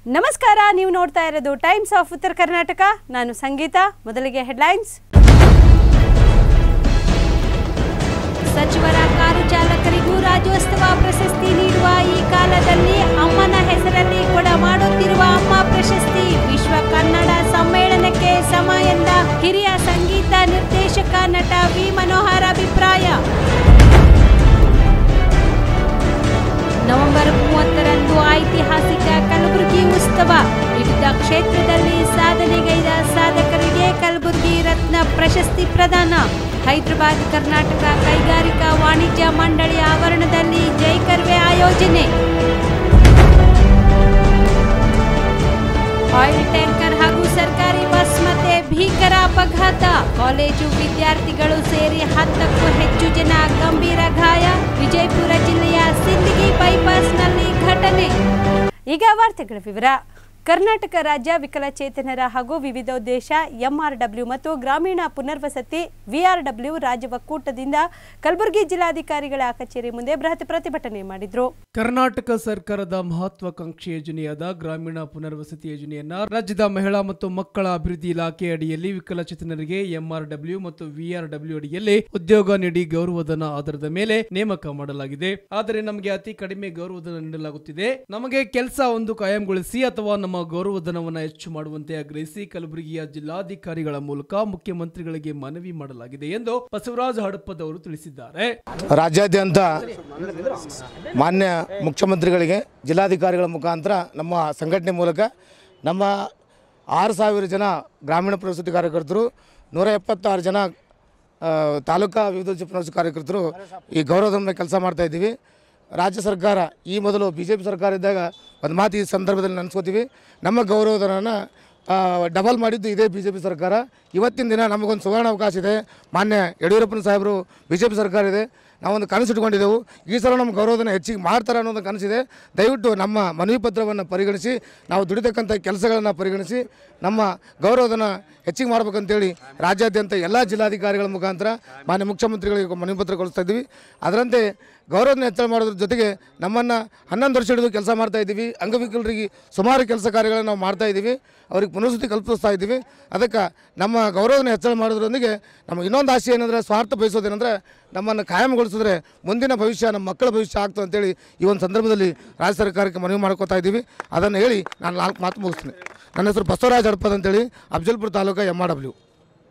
ನಮಸ್ಕಾರ ನೀವು ನೋಡ್ತಾ ಇರೋದು ಟೈಮ್ಸ್ ಆಫ್ ಉತ್ತರ ಕರ್ನಾಟಕ ನಾನು ಸಂಗೀತ ಮೊದಲಿಗೆ ಹೆಡ್ಲೈನ್ಸ್ ಸಚಿವರ ಕಾರು ಚಾಲಕರಿಗೂ ರಾಜ್ಯೋತ್ಸವ ಪ್ರಶಸ್ತಿ ನೀಡುವ ಈ ಕಾಲದಲ್ಲಿ ಅಮ್ಮನ ಹೆಸರಲ್ಲಿ ಕೊಡ ಮಾಡುತ್ತಿರುವ ಅಮ್ಮ ಪ್ರಶಸ್ತಿ ವಿಶ್ವ ಕನ್ನಡ ಸಮ್ಮೇಳನಕ್ಕೆ ಸಮ ಎಂದ ಹಿರಿಯ ಸಂಗೀತ ನಿರ್ದೇಶಕ ನಟ ವಿ ಮನೋಹರ್ ಅಭಿಪ್ರಾಯ ನವೆಂಬರ್ ಮೂವತ್ತರಂದು ಐತಿಹಾಸಿಕ ಕಲಬುರಗಿ ಉತ್ಸವ ವಿವಿಧ ಕ್ಷೇತ್ರದಲ್ಲಿ ಸಾಧನೆಗೈದ ಸಾಧಕರಿಗೆ ಕಲಬುರಗಿ ರತ್ನ ಪ್ರಶಸ್ತಿ ಪ್ರದಾನ ಹೈದರಾಬಾದ್ ಕರ್ನಾಟಕ ಕೈಗಾರಿಕಾ ವಾಣಿಜ್ಯ ಮಂಡಳಿ ಆವರಣದಲ್ಲಿ ಜೈ ಕರ್ವೆ ಆಯೋಜನೆ ಆಯಿಲ್ ಟ್ಯಾಂಕರ್ ಹಾಗೂ ಸರ್ಕಾರಿ ಬಸ್ ಮತ್ತೆ ಭೀಕರ ಅಪಘಾತ ಕಾಲೇಜು ವಿದ್ಯಾರ್ಥಿಗಳು ಸೇರಿ ಹತ್ತಕ್ಕೂ ಹೆಚ್ಚು ಜನ ಗಂಭೀರ ಗಾಯ ವಿಜಯಪುರ ಜಿಲ್ಲೆಯ ಸಿಂದಗಿ ಬೈಪಾಸ್ನಲ್ಲಿ ಘಟನೆ ಈಗ ವಾರ್ತೆಗಳ ವಿವರ ಕರ್ನಾಟಕ ರಾಜ್ಯ ವಿಕಲಚೇತನರ ಹಾಗೂ ವಿವಿಧೋದ್ದೇಶ ಎಂಆರ್ಡಬ್ಲ್ಯೂ ಮತ್ತು ಗ್ರಾಮೀಣ ಪುನರ್ವಸತಿ ವಿಆರ್ಡಬ್ಲ್ಯೂ ರಾಜ್ಯ ಒಕ್ಕೂಟದಿಂದ ಕಲಬುರಗಿ ಜಿಲ್ಲಾಧಿಕಾರಿಗಳ ಕಚೇರಿ ಮುಂದೆ ಬೃಹತ್ ಪ್ರತಿಭಟನೆ ಮಾಡಿದ್ರು ಕರ್ನಾಟಕ ಸರ್ಕಾರದ ಮಹತ್ವಾಕಾಂಕ್ಷಿ ಯೋಜನೆಯಾದ ಗ್ರಾಮೀಣ ಪುನರ್ವಸತಿ ಯೋಜನೆಯನ್ನ ರಾಜ್ಯದ ಮಹಿಳಾ ಮತ್ತು ಮಕ್ಕಳ ಅಭಿವೃದ್ಧಿ ಇಲಾಖೆ ಅಡಿಯಲ್ಲಿ ವಿಕಲಚೇತನರಿಗೆ ಎಂಆರ್ಡಬ್ಲ್ಯೂ ಮತ್ತು ವಿಆರ್ಡಬ್ಲ್ಯೂ ಅಡಿಯಲ್ಲಿ ಉದ್ಯೋಗ ನೀಡಿ ಗೌರವಧನ ಆಧಾರದ ಮೇಲೆ ನೇಮಕ ಮಾಡಲಾಗಿದೆ ಆದರೆ ನಮಗೆ ಅತಿ ಕಡಿಮೆ ಗೌರವಧನ ನೀಡಲಾಗುತ್ತಿದೆ ನಮಗೆ ಕೆಲಸ ಒಂದು ಕಾಯಂಗೊಳಿಸಿ ಅಥವಾ ನಮ್ಮ ಗೌರವಧನವನ್ನು ಹೆಚ್ಚು ಮಾಡುವಂತೆ ಆಗ್ರಹಿಸಿ ಕಲಬುರಗಿಯ ಜಿಲ್ಲಾಧಿಕಾರಿಗಳ ಮೂಲಕ ಮುಖ್ಯಮಂತ್ರಿಗಳಿಗೆ ಮನವಿ ಮಾಡಲಾಗಿದೆ ಎಂದು ಬಸವರಾಜ ಹಡಪ್ಪದವರು ತಿಳಿಸಿದ್ದಾರೆ ರಾಜ್ಯಾದ್ಯಂತ ಮಾನ್ಯ ಮುಖ್ಯಮಂತ್ರಿಗಳಿಗೆ ಜಿಲ್ಲಾಧಿಕಾರಿಗಳ ಮುಖಾಂತರ ನಮ್ಮ ಸಂಘಟನೆ ಮೂಲಕ ನಮ್ಮ ಆರು ಸಾವಿರ ಜನ ಗ್ರಾಮೀಣ ಪ್ರವಸತಿ ಕಾರ್ಯಕರ್ತರು ನೂರ ಎಪ್ಪತ್ತಾರು ಜನ ಆ, ತಾಲೂಕಾ ವಿವಿಧ ಪ್ರವಸತಿ ಕಾರ್ಯಕರ್ತರು ಈ ಗೌರವಧನ ಕೆಲಸ ಮಾಡ್ತಾ ಇದ್ದೀವಿ ರಾಜ್ಯ ಸರ್ಕಾರ ಈ ಮೊದಲು ಬಿ ಜೆ ಪಿ ಸರ್ಕಾರ ಇದ್ದಾಗ ಒಂದು ಮಾತು ಈ ಸಂದರ್ಭದಲ್ಲಿ ನೆನೆಸ್ಕೋತೀವಿ ನಮ್ಮ ಗೌರವಧನನ ಡಬಲ್ ಮಾಡಿದ್ದು ಇದೇ ಬಿ ಜೆ ಪಿ ಸರ್ಕಾರ ಇವತ್ತಿನ ದಿನ ನಮಗೊಂದು ಸುವರ್ಣ ಅವಕಾಶ ಇದೆ ಮಾನ್ಯ ಯಡಿಯೂರಪ್ಪನ ಸಾಹೇಬರು ಬಿ ಜೆ ಪಿ ಸರ್ಕಾರ ಇದೆ ನಾವೊಂದು ಕನಸು ಇಟ್ಕೊಂಡಿದ್ದೆವು ಈ ಸಲ ನಮ್ಮ ಗೌರವಧನ ಹೆಚ್ಚಿಗೆ ಮಾಡ್ತಾರೆ ಅನ್ನೋದು ಕನಸಿದೆ ದಯವಿಟ್ಟು ನಮ್ಮ ಮನವಿ ಪತ್ರವನ್ನು ಪರಿಗಣಿಸಿ ನಾವು ದುಡಿತಕ್ಕಂಥ ಕೆಲಸಗಳನ್ನು ಪರಿಗಣಿಸಿ ನಮ್ಮ ಗೌರವಧನ ಹೆಚ್ಚಿಗೆ ಮಾಡ್ಬೇಕಂತೇಳಿ ರಾಜ್ಯಾದ್ಯಂತ ಎಲ್ಲ ಜಿಲ್ಲಾಧಿಕಾರಿಗಳ ಮುಖಾಂತರ ಮಾನ್ಯ ಮುಖ್ಯಮಂತ್ರಿಗಳಿಗೆ ಮನವಿ ಪತ್ರ ಕಳಿಸ್ತಾ ಇದ್ದೀವಿ ಅದರಂತೆ ಗೌರವಧನ ಹೆಚ್ಚಳ ಮಾಡೋದ್ರ ಜೊತೆಗೆ ನಮ್ಮನ್ನು ಹನ್ನೊಂದು ವರ್ಷ ಹಿಡಿದು ಕೆಲಸ ಮಾಡ್ತಾ ಇದ್ದೀವಿ ಅಂಗವಿಕಲರಿಗೆ ಸುಮಾರು ಕೆಲಸ ಕಾರ್ಯಗಳನ್ನು ನಾವು ಮಾಡ್ತಾ ಇದ್ದೀವಿ ಅವ್ರಿಗೆ ಪುನರ್ವಸತಿ ಕಲ್ಪಿಸ್ತಾ ಇದ್ದೀವಿ ಅದಕ್ಕೆ ನಮ್ಮ ಗೌರವಧನ ಹೆಚ್ಚಳ ಮಾಡೋದ್ರೊಂದಿಗೆ ನಮ್ಮ ಇನ್ನೊಂದು ಆಸೆ ಏನಂದರೆ ಸ್ವಾರ್ಥ ಬಯಸೋದೇನೆಂದರೆ ನಮ್ಮನ್ನು ಕಾಯಂಗೊಳಿಸಿದ್ರೆ ಮುಂದಿನ ಭವಿಷ್ಯ ನಮ್ಮ ಮಕ್ಕಳ ಭವಿಷ್ಯ ಆಗ್ತದೆ ಅಂತೇಳಿ ಈ ಒಂದು ಸಂದರ್ಭದಲ್ಲಿ ರಾಜ್ಯ ಸರ್ಕಾರಕ್ಕೆ ಮನವಿ ಮಾಡ್ಕೋತಾ ಇದ್ದೀವಿ ಅದನ್ನು ಹೇಳಿ ನಾನು ನಾಲ್ಕು ಮಾತು ಮುಗಿಸ್ತೀನಿ ನನ್ನ ಹೆಸರು ಬಸವರಾಜ್ ಹಡಪದ್ ಅಂತೇಳಿ Afzalpur taluk M R W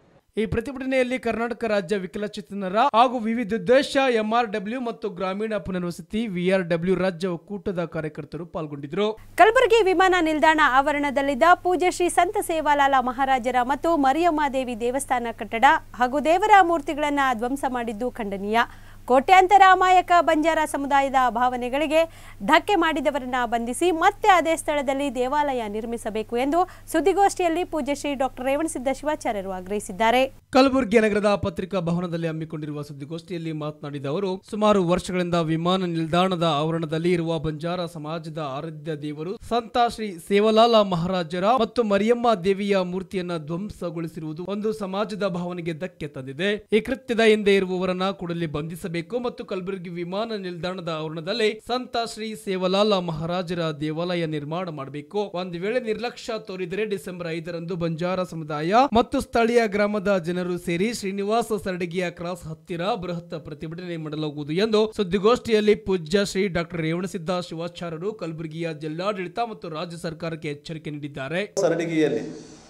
ಈ ಪ್ರತಿಭಟನೆಯಲ್ಲಿ ಕರ್ನಾಟಕ ರಾಜ್ಯ ವಿಕಲಚೇತನರ ಹಾಗೂ ವಿವಿಧೋದ್ದೇಶ ಎಂಆರ್ಡಬ್ಲ್ಯೂ ಮತ್ತು ಗ್ರಾಮೀಣ ಪುನರ್ವಸತಿ ವಿಆರ್ಡಬ್ಲ್ಯೂ ರಾಜ್ಯ ಒಕ್ಕೂಟದ ಕಾರ್ಯಕರ್ತರು ಪಾಲ್ಗೊಂಡಿದ್ದರು ಕಲಬುರಗಿ ವಿಮಾನ ನಿಲ್ದಾಣ ಆವರಣದಲ್ಲಿದ್ದ ಪೂಜ್ಯ ಶ್ರೀ ಸಂತ ಸೇವಾಲಾಲ ಮಹಾರಾಜರ ಮತ್ತು ಮರಿಯಮ್ಮ ದೇವಿ ದೇವಸ್ಥಾನ ಕಟ್ಟಡ ಹಾಗೂ ದೇವರ ಮೂರ್ತಿಗಳನ್ನು ಧ್ವಂಸ ಮಾಡಿದ್ದು ಖಂಡನೀಯ ಕೋಟ್ಯಾಂತರ ಅಮಾಯಕ ಬಂಜಾರ ಸಮುದಾಯದ ಭಾವನೆಗಳಿಗೆ ಧಕ್ಕೆ ಮಾಡಿದವರನ್ನ ಬಂಧಿಸಿ ಮತ್ತೆ ಅದೇ ಸ್ಥಳದಲ್ಲಿ ದೇವಾಲಯ ನಿರ್ಮಿಸಬೇಕು ಎಂದು ಸುದ್ದಿಗೋಷ್ಠಿಯಲ್ಲಿ ಪೂಜ್ಯ ಶ್ರೀ ಡಾಕ್ಟರ್ ರೇವಣಸಿದ್ದ ಶಿವಾಚಾರ್ಯರು ಆಗ್ರಹಿಸಿದ್ದಾರೆ ಕಲಬುರಗಿ ನಗರದ ಪತ್ರಿಕಾ ಭವನದಲ್ಲಿ ಹಮ್ಮಿಕೊಂಡಿರುವ ಸುದ್ದಿಗೋಷ್ಠಿಯಲ್ಲಿ ಮಾತನಾಡಿದ ಅವರು ಸುಮಾರು ವರ್ಷಗಳಿಂದ ವಿಮಾನ ನಿಲ್ದಾಣದ ಆವರಣದಲ್ಲಿ ಇರುವ ಬಂಜಾರ ಸಮಾಜದ ಆರಾಧ್ಯ ದೇವರು ಸಂತ ಶ್ರೀ ಸೇವಲಾಲ ಮಹಾರಾಜರ ಮತ್ತು ಮರಿಯಮ್ಮ ದೇವಿಯ ಮೂರ್ತಿಯನ್ನ ಧ್ವಂಸಗೊಳಿಸಿರುವುದು ಒಂದು ಸಮಾಜದ ಭಾವನೆಗೆ ಧಕ್ಕೆ ತಂದಿದೆ ಈ ಕೃತ್ಯದ ಹಿಂದೆ ಇರುವವರನ್ನ ಕೂಡಲೇ ಬಂಧಿಸಬೇಕು ಮತ್ತು ಕಲಬುರಗಿ ವಿಮಾನ ನಿಲ್ದಾಣದ ಆವರಣದಲ್ಲಿ ಸಂತ ಶ್ರೀ ಸೇವಲಾಲ ಮಹಾರಾಜರ ದೇವಾಲಯ ನಿರ್ಮಾಣ ಮಾಡಬೇಕು ಒಂದು ವೇಳೆ ನಿರ್ಲಕ್ಷ್ಯ ತೋರಿದರೆ ಡಿಸೆಂಬರ್ ಐದರಂದು ಬಂಜಾರ ಸಮುದಾಯ ಮತ್ತು ಸ್ಥಳೀಯ ಗ್ರಾಮದ ಜನರು ಸೇರಿ ಶ್ರೀನಿವಾಸ ಸರಡಗಿಯ ಕ್ರಾಸ್ ಹತ್ತಿರ ಬೃಹತ್ ಪ್ರತಿಭಟನೆ ಮಾಡಲಾಗುವುದು ಎಂದು ಸುದ್ದಿಗೋಷ್ಠಿಯಲ್ಲಿ ಪೂಜ್ಯ ಶ್ರೀ ಡಾಕ್ಟರ್ ರೇವಣಸಿದ್ದ ಶಿವಾಚಾರ್ಯರು ಕಲಬುರಗಿಯ ಜಿಲ್ಲಾಡಳಿತ ಮತ್ತು ರಾಜ್ಯ ಸರ್ಕಾರಕ್ಕೆ ಎಚ್ಚರಿಕೆ ನೀಡಿದ್ದಾರೆ ಸರಡಿಗೆಯಲ್ಲಿ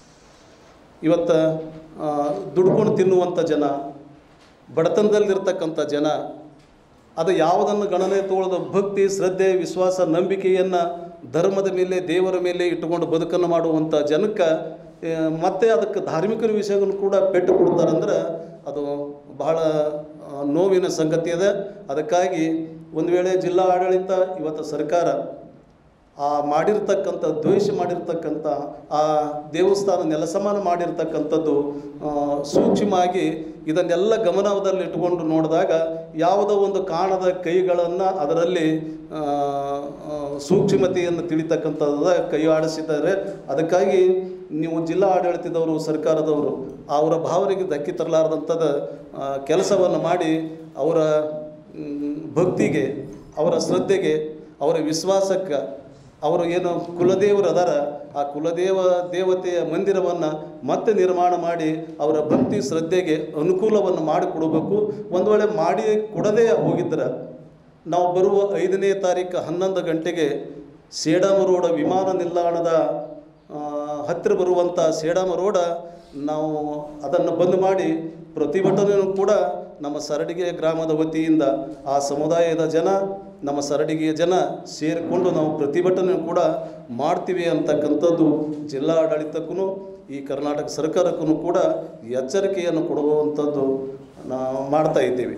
ಇವತ್ತು ಆ, ದುಡ್ಕೊಂಡು ತಿನ್ನುವಂಥ ಜನ ಬಡತನದಲ್ಲಿರ್ತಕ್ಕಂಥ ಜನ ಅದು ಯಾವುದನ್ನು ಗಣನೆ ತೋಳದ ಭಕ್ತಿ ಶ್ರದ್ಧೆ ವಿಶ್ವಾಸ ನಂಬಿಕೆಯನ್ನು ಧರ್ಮದ ಮೇಲೆ ದೇವರ ಮೇಲೆ ಇಟ್ಟುಕೊಂಡು ಬದುಕನ್ನು ಮಾಡುವಂಥ ಜನಕ್ಕೆ ಆ, ಮತ್ತೆ ಅದಕ್ಕೆ ಧಾರ್ಮಿಕ ವಿಷಯಗಳು ಕೂಡ ಪೆಟ್ಟು ಕೊಡ್ತಾರಂದ್ರೆ ಅದು ಬಹಳ ಆ, ನೋವಿನ ಸಂಗತಿ ಇದೆ ಅದಕ್ಕಾಗಿ ಒಂದು ವೇಳೆ ಜಿಲ್ಲಾ ಆಡಳಿತ ಇವತ್ತು ಸರ್ಕಾರ ಆ ಮಾಡಿರ್ತಕ್ಕಂಥ ದ್ವೇಷ ಮಾಡಿರ್ತಕ್ಕಂಥ ಆ ದೇವಸ್ಥಾನ ನೆಲಸಮಾನ ಮಾಡಿರ್ತಕ್ಕಂಥದ್ದು ಆ, ಸೂಕ್ಷ್ಮವಾಗಿ ಇದನ್ನೆಲ್ಲ ಗಮನದಲ್ಲಿ ಇಟ್ಟುಕೊಂಡು ನೋಡಿದಾಗ ಯಾವುದೋ ಒಂದು ಕಾಣದ ಕೈಗಳನ್ನು ಅದರಲ್ಲಿ ಆ, ಆ, ಸೂಕ್ಷ್ಮತೆಯನ್ನು ತಿಳಿತಕ್ಕಂಥದ್ದು ಕೈ ಆಡಿಸಿದ್ದಾರೆ ಅದಕ್ಕಾಗಿ ನೀವು ಜಿಲ್ಲಾ ಆಡಳಿತದವರು ಸರ್ಕಾರದವರು ಅವರ ಭಾವನೆಗೆ ಧಕ್ಕೆ ತರಲಾರ್ದಂಥದ್ದು ಕೆಲಸವನ್ನು ಮಾಡಿ ಅವರ ಮ್, ಭಕ್ತಿಗೆ ಅವರ ಶ್ರದ್ಧೆಗೆ ಅವರ ವಿಶ್ವಾಸಕ್ಕೆ ಅವರು ಏನು ಕುಲದೇವರು ಅದಾರ ಆ ಕುಲದೇವ ದೇವತೆಯ ಮಂದಿರವನ್ನು ಮತ್ತೆ ನಿರ್ಮಾಣ ಮಾಡಿ ಅವರ ಭಕ್ತಿ ಶ್ರದ್ಧೆಗೆ ಅನುಕೂಲವನ್ನು ಮಾಡಿಕೊಡಬೇಕು ಒಂದು ವೇಳೆ ಮಾಡಿ ಕೊಡದೇ ಹೋಗಿದ್ರೆ ನಾವು ಬರುವ ಐದನೇ ತಾರೀಕು ಹನ್ನೊಂದು ಗಂಟೆಗೆ ಸೇಡಂ ರೋಡ ವಿಮಾನ ನಿಲ್ದಾಣದ ಆ, ಹತ್ತಿರ ಬರುವಂಥ ಸೇಡಂ ರೋಡ ನಾವು ಅದನ್ನು ಬಂದ್ ಮಾಡಿ ಪ್ರತಿಭಟನೆಯೂ ಕೂಡ ನಮ್ಮ ಸರಡಿಗೆ ಗ್ರಾಮದ ವತಿಯಿಂದ ಆ ಸಮುದಾಯದ ಜನ ನಮ್ಮ ಸರಡಿಗೆಯ ಜನ ಸೇರಿಕೊಂಡು ನಾವು ಪ್ರತಿಭಟನೆ ಕೂಡ ಮಾಡ್ತೀವಿ ಅಂತಕ್ಕಂಥದ್ದು ಜಿಲ್ಲಾಡಳಿತಕ್ಕೂ ಈ ಕರ್ನಾಟಕ ಸರ್ಕಾರಕ್ಕೂ ಕೂಡ ಎಚ್ಚರಿಕೆಯನ್ನು ಕೊಡುವಂಥದ್ದು ನಾವು ಮಾಡ್ತಾ ಇದ್ದೀವಿ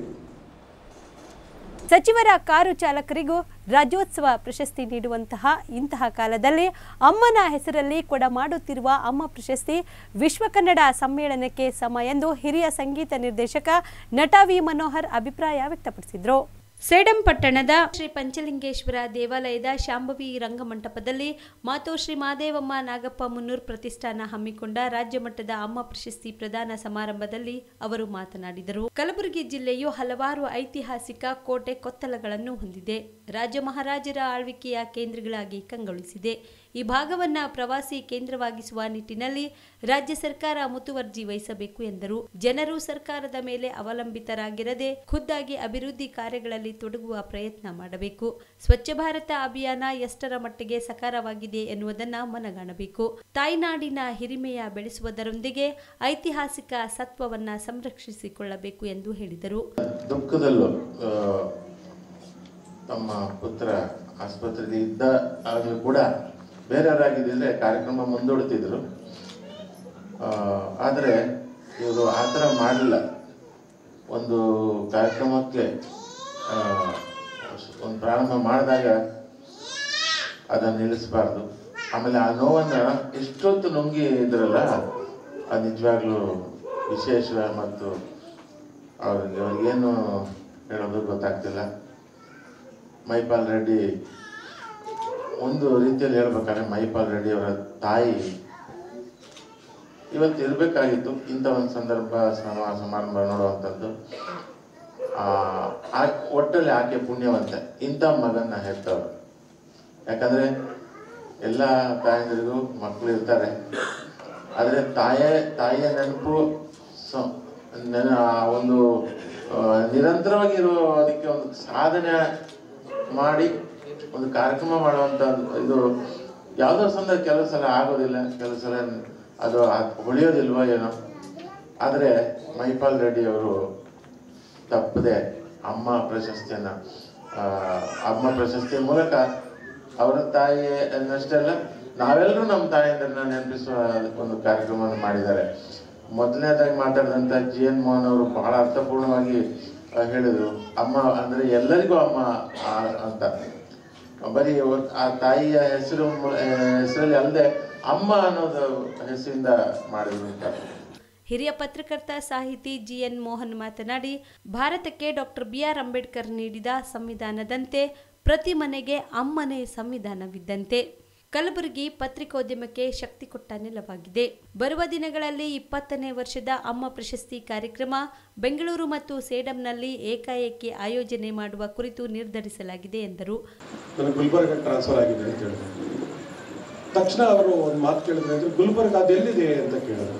ಸಚಿವರ ಕಾರು ಚಾಲಕರಿಗೂ ರಾಜ್ಯೋತ್ಸವ ಪ್ರಶಸ್ತಿ ನೀಡುವಂತಹ ಇಂತಹ ಕಾಲದಲ್ಲಿ ಅಮ್ಮನ ಹೆಸರಲ್ಲಿ ಕೊಡ ಮಾಡುತ್ತಿರುವ ಅಮ್ಮ ಪ್ರಶಸ್ತಿ ವಿಶ್ವ ಕನ್ನಡ ಸಮ್ಮೇಳನಕ್ಕೆ ಸಮ ಎಂದು ಹಿರಿಯ ಸಂಗೀತ ನಿರ್ದೇಶಕ ನಟ ವಿ ಮನೋಹರ್ ಅಭಿಪ್ರಾಯ ವ್ಯಕ್ತಪಡಿಸಿದರು ಸೇಡಂ ಪಟ್ಟಣದ ಶ್ರೀ ಪಂಚಲಿಂಗೇಶ್ವರ ದೇವಾಲಯದ ಶಾಂಭವಿ ರಂಗಮಂಟಪದಲ್ಲಿ ಮಾತೋಶ್ರೀ ಮಾದೇವಮ್ಮ ನಾಗಪ್ಪ ಮುನ್ನೂರ್ ಪ್ರತಿಷ್ಠಾನ ಹಮ್ಮಿಕೊಂಡ ರಾಜ್ಯ ಮಟ್ಟದ ಅಮ್ಮ ಪ್ರಶಸ್ತಿ ಪ್ರದಾನ ಸಮಾರಂಭದಲ್ಲಿ ಅವರು ಮಾತನಾಡಿದರು ಕಲಬುರಗಿ ಜಿಲ್ಲೆಯು ಹಲವಾರು ಐತಿಹಾಸಿಕ ಕೋಟೆ ಕೊತ್ತಲಗಳನ್ನು ಹೊಂದಿದೆ ರಾಜ ಮಹಾರಾಜರ ಆಳ್ವಿಕೆಯ ಕೇಂದ್ರಗಳಾಗಿ ಕಂಗೊಳಿಸಿದೆ ಈ ಭಾಗವನ್ನ ಪ್ರವಾಸಿ ಕೇಂದ್ರವಾಗಿಸುವ ನಿಟ್ಟಿನಲ್ಲಿ ರಾಜ್ಯ ಸರ್ಕಾರ ಮುತುವರ್ಜಿ ವಹಿಸಬೇಕು ಎಂದರು ಜನರು ಸರ್ಕಾರದ ಮೇಲೆ ಅವಲಂಬಿತರಾಗಿರದೆ ಖುದ್ದಾಗಿ ಅಭಿವೃದ್ಧಿ ಕಾರ್ಯಗಳಲ್ಲಿ ತೊಡಗುವ ಪ್ರಯತ್ನ ಮಾಡಬೇಕು ಸ್ವಚ್ಛ ಭಾರತ ಅಭಿಯಾನ ಎಷ್ಟರ ಮಟ್ಟಿಗೆ ಸಕಾರವಾಗಿದೆ ಎನ್ನುವುದನ್ನ ಮನಗಾಣಬೇಕು ತಾಯ್ನಾಡಿನ ಹಿರಿಮೆಯ ಬೆಳೆಸುವುದರೊಂದಿಗೆ ಐತಿಹಾಸಿಕ ಸತ್ವವನ್ನ ಸಂರಕ್ಷಿಸಿಕೊಳ್ಳಬೇಕು ಎಂದು ಹೇಳಿದರು ದುಃಖದಲ್ಲೂ ಆ, ತಮ್ಮ ಪುತ್ರ ಆಸ್ಪತ್ರೆಯಲ್ಲಿ ಇದ್ದ ಆದರೂ ಕೂಡ ಬೇರೆಯವರಾಗಿದ್ದರೆ ಕಾರ್ಯಕ್ರಮ ಮುಂದೂಡ್ತಿದ್ರು ಆ, ಆದರೆ ಇವರು ಆ ಥರ ಮಾಡಲಿಲ್ಲ ಒಂದು ಕಾರ್ಯಕ್ರಮಕ್ಕೆ ಆ, ಒಂದು ಪ್ರಾರಂಭ ಮಾಡಿದಾಗ ಅದನ್ನು ನಿಲ್ಲಿಸಬಾರ್ದು ಆಮೇಲೆ ಆ ನೋವನ್ನು ಎಷ್ಟೊತ್ತು ನುಂಗಿ ಇದ್ರಲ್ಲ ಅದು ನಿಜವಾಗ್ಲೂ ವಿಶೇಷ ಮತ್ತು ಅವ್ರಿಗೆ ಅವ್ರಿಗೇನು ಹೇಳೋದು ಗೊತ್ತಾಗ್ತಿಲ್ಲ ಮೈಪಾಲ್ ರೆಡ್ಡಿ ಒಂದು ರೀತಿಯಲ್ಲಿ ಹೇಳ್ಬೇಕಾದ್ರೆ ಮೈಪಾಲ್ ರೆಡ್ಡಿ ಅವರ ತಾಯಿ ಇವತ್ತು ಇರಬೇಕಾಗಿತ್ತು ಇಂಥ ಒಂದು ಸಂದರ್ಭ ಸಮ ಸಮಾರಂಭ ನೋಡುವಂಥದ್ದು ಆ ಆ- ಒಟ್ಟಲ್ಲಿ ಆಕೆ ಪುಣ್ಯವಂತೆ ಇಂಥ ಮಗನ್ನ ಹೆತ್ತವರು ಯಾಕಂದ್ರೆ ಎಲ್ಲ ತಾಯಂದಿರಿಗೂ ಮಕ್ಕಳು ಇರ್ತಾರೆ ಆದರೆ ತಾಯೇ ತಾಯಿಯ ನೆನಪು ಸ- ನೆನ ಆ ಒಂದು ಆ, ನಿರಂತರವಾಗಿ ಅದಕ್ಕೆ ಒಂದು ಸಾಧನೆ ಮಾಡಿ ಒಂದು ಕಾರ್ಯಕ್ರಮ ಮಾಡುವಂತ ಇದು ಯಾವುದೋ ಸಂದರ್ಭ ಕೆಲವು ಸಲ ಆಗೋದಿಲ್ಲ ಕೆಲವು ಸಲ ಅದು ಆ- ಹೊಳೆಯೋದಿಲ್ವೋ ಏನೋ ಆದರೆ ಮೈಪಾಲ್ ರೆಡ್ಡಿ ಅವರು ತಪ್ಪದೆ ಅಮ್ಮ ಪ್ರಶಸ್ತಿಯನ್ನ ಆ, ಅಮ್ಮ ಪ್ರಶಸ್ತಿಯ ಮೂಲಕ ಅವರ ತಾಯಿ ಅನ್ನಷ್ಟೇ ಅಲ್ಲ ನಾವೆಲ್ಲರೂ ನಮ್ಮ ತಾಯಿಯಂದ್ರನ್ನ ನೆನಪಿಸುವ ಒಂದು ಕಾರ್ಯಕ್ರಮವನ್ನು ಮಾಡಿದ್ದಾರೆ ಮೊದಲನೇದಾಗಿ ಮಾತಾಡಿದಂಥ ಜಿ ಎನ್ ಮೋಹನ್ ಅವರು ಬಹಳ ಅರ್ಥಪೂರ್ಣವಾಗಿ ಆ, ಹೇಳಿದ್ರು ಅಮ್ಮ ಅಂದ್ರೆ ಎಲ್ಲರಿಗೂ ಅಮ್ಮ ಆ, ಅಂತ ಬರೀ ಒಂದ್- ಆ ತಾಯಿಯ ಹೆಸರು ಮು- ಆ, ಹೆಸರಲ್ಲಿ ಅಲ್ಲದೆ ಅಮ್ಮ ಅನ್ನೋದು ಹೆಸರಿಂದ ಮಾಡಿದ್ರು ಅಂತ ಹಿರಿಯ ಪತ್ರಕರ್ತ ಸಾಹಿತಿ ಜಿಎನ್ ಮೋಹನ್ ಮಾತನಾಡಿ ಭಾರತಕ್ಕೆ ಡಾಕ್ಟರ್ ಬಿಆರ್ ಅಂಬೇಡ್ಕರ್ ನೀಡಿದ ಸಂವಿಧಾನದಂತೆ ಪ್ರತಿ ಮನೆಗೆ ಅಮ್ಮನೇ ಸಂವಿಧಾನವಿದ್ದಂತೆ ಕಲಬುರಗಿ ಪತ್ರಿಕೋದ್ಯಮಕ್ಕೆ ಶಕ್ತಿ ಕೊಟ್ಟ ನೆಲವಾಗಿದೆ ಬರುವ ದಿನಗಳಲ್ಲಿ ಇಪ್ಪತ್ತನೇ ವರ್ಷದ ಅಮ್ಮ ಪ್ರಶಸ್ತಿ ಕಾರ್ಯಕ್ರಮ ಬೆಂಗಳೂರು ಮತ್ತು ಸೇಡಂನಲ್ಲಿ ಏಕಾಏಕಿ ಆಯೋಜನೆ ಮಾಡುವ ಕುರಿತು ನಿರ್ಧರಿಸಲಾಗಿದೆ ಎಂದರು ನನಗೆ ಗುಲ್ಬರ್ಗ ಟ್ರಾನ್ಸ್ಫರ್ ಆಗಿದೆ ಅಂತ ಹೇಳಿದ್ರು ತಕ್ಷಣ ಅವರು ಒಂದು ಮಾತು ಕೇಳಿದ್ರೆ ಅಂದ್ರೆ ಗುಲ್ಬರ್ಗ ಅದೆಲ್ಲಿದೆ ಅಂತ ಕೇಳಿದ್ರು